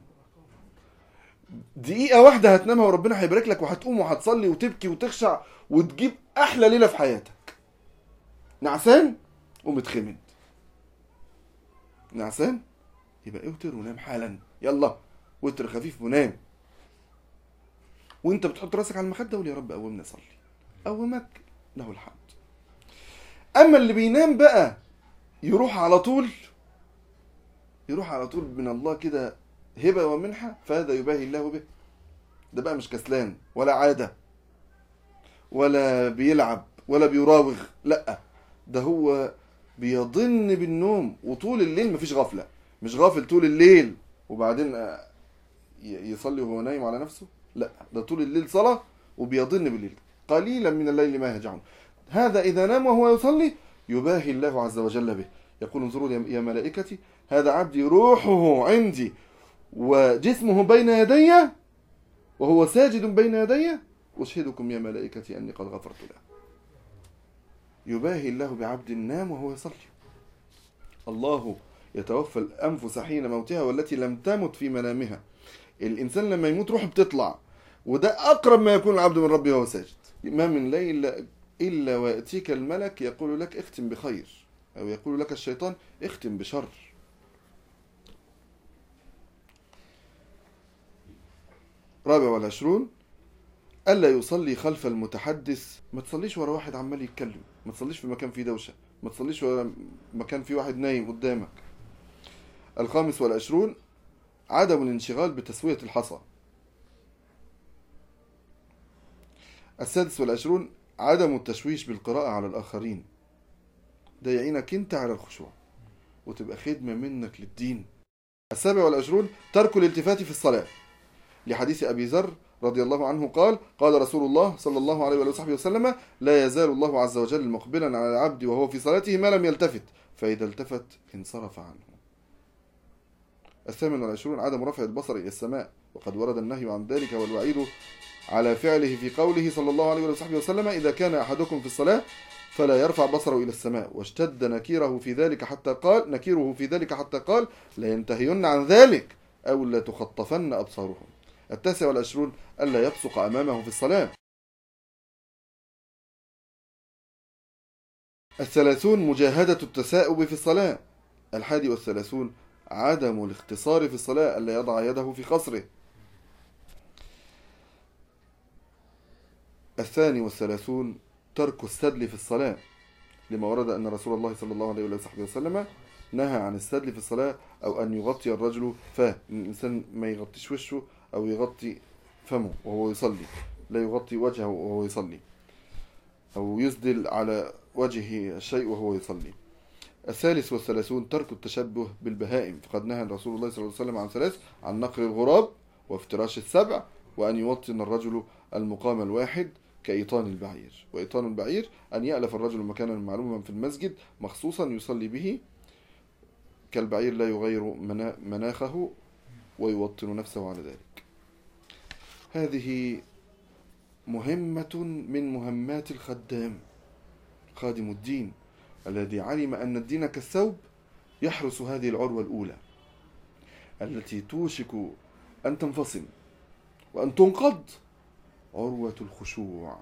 [SPEAKER 1] دقيقة واحدة هتنامها وربنا هيبارك لك وهتقوم وهتصلي وتبكي وتخشع وتجيب أحلى ليلة في حياتك نعسان قوم اتخمد نعسان يبقى اوتر ونام حالا يلا وتر خفيف ونام وانت بتحط راسك على المخده وقول يا رب قومني اصلي قومك له الحمد اما اللي بينام بقى يروح على طول يروح على طول من الله كده هبه ومنحه فهذا يباهي الله به ده بقى مش كسلان ولا عاده ولا بيلعب ولا بيراوغ لا ده هو بيضن بالنوم وطول الليل مفيش غفله مش غافل طول الليل وبعدين آه، ي- يصلي وهو نايم على نفسه لا ده طول الليل صلاة وبيضن بالليل قليلا من الليل ما يهجعون هذا إذا نام وهو يصلي يباهي الله عز وجل به يقول انظروا يا يا ملائكتي هذا عبدي روحه عندي وجسمه بين يدي وهو ساجد بين يدي أشهدكم يا ملائكتي أني قد غفرت له يباهي الله بعبد نام وهو يصلي الله يتوفى الأنفس حين موتها والتي لم تمت في منامها الإنسان لما يموت روحه بتطلع وده أقرب ما يكون العبد من ربه وهو ساجد ما من ليلة إلا ويأتيك الملك يقول لك اختم بخير أو يقول لك الشيطان اختم بشر رابع والعشرون ألا يصلي خلف المتحدث ما تصليش ورا واحد عمال يتكلم ما تصليش في مكان فيه دوشة ما تصليش ورا مكان فيه واحد نايم قدامك الخامس والعشرون عدم الانشغال بتسوية الحصى السادس والعشرون عدم التشويش بالقراءة على الآخرين ده يعينك انت على الخشوع وتبقى خدمة منك للدين السابع والعشرون ترك الالتفات في الصلاة لحديث أبي ذر رضي الله عنه قال قال رسول الله صلى الله عليه وآله وصحبه وسلم لا يزال الله عز وجل مقبلا على العبد وهو في صلاته ما لم يلتفت فإذا التفت انصرف عنه الثامن والعشرون عدم رفع البصر إلى السماء وقد ورد النهي عن ذلك والوعيد على فعله في قوله صلى الله عليه وصحبه وسلم إذا كان أحدكم في الصلاة فلا يرفع بصره إلى السماء واشتد نكيره في ذلك حتى قال نكيره في ذلك حتى قال لا ينتهين عن ذلك أو لا تخطفن أبصارهم التاسع والعشرون ألا يبصق أمامه في الصلاة الثلاثون مجاهدة التساؤب في الصلاة الحادي والثلاثون عدم الاختصار في الصلاة ألا يضع يده في خصره الثاني والثلاثون ترك السدل في الصلاة لما ورد أن رسول الله صلى الله عليه وصحبه وسلم نهى عن السدل في الصلاة أو أن يغطي الرجل فاه إن الإنسان ما يغطيش وشه أو يغطي فمه وهو يصلي لا يغطي وجهه وهو يصلي أو يسدل على وجهه الشيء وهو يصلي الثالث والثلاثون ترك التشبه بالبهائم فقد نهى رسول الله صلى الله عليه وسلم عن ثلاث عن نقر الغراب وافتراش السبع وأن يوطن الرجل المقام الواحد كإيطان البعير وإيطان البعير أن يألف الرجل مكانا معلوما في المسجد مخصوصا يصلي به كالبعير لا يغير منا- مناخه ويوطن نفسه على ذلك هذه مهمة من مهمات الخدام خادم الدين الذي علم أن الدين كالثوب يحرس هذه العروة الأولى التي توشك أن تنفصل وأن تنقض عروة الخشوع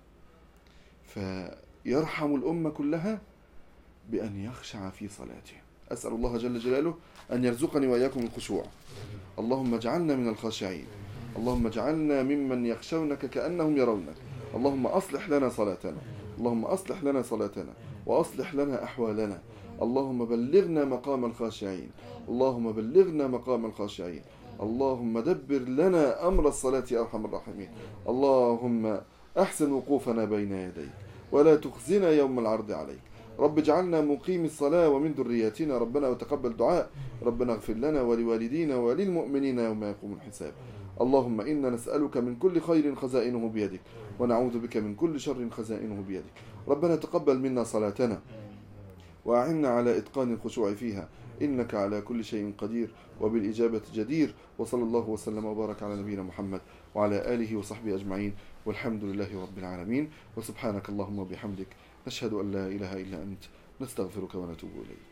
[SPEAKER 1] فيرحم الأمة كلها بأن يخشع في صلاته أسأل الله جل جلاله أن يرزقني وإياكم الخشوع اللهم اجعلنا من الخاشعين اللهم اجعلنا ممن يخشونك كأنهم يرونك اللهم أصلح لنا صلاتنا اللهم أصلح لنا صلاتنا وأصلح لنا أحوالنا اللهم بلغنا مقام الخاشعين اللهم بلغنا مقام الخاشعين اللهم دبر لنا أمر الصلاة يا أرحم الراحمين اللهم أحسن وقوفنا بين يديك ولا تخزنا يوم العرض عليك رب اجعلنا مقيم الصلاة ومن ذرياتنا ربنا وتقبل دعاء ربنا اغفر لنا ولوالدينا وللمؤمنين يوم يقوم الحساب اللهم إنا نسألك من كل خير خزائنه بيدك ونعوذ بك من كل شر خزائنه بيدك ربنا تقبل منا صلاتنا وأعنا على إتقان الخشوع فيها إنك على كل شيء قدير وبالإجابة جدير وصلى الله وسلم وبارك على نبينا محمد وعلى آله وصحبه أجمعين والحمد لله رب العالمين وسبحانك اللهم وبحمدك نشهد أن لا إله إلا أنت نستغفرك ونتوب إليك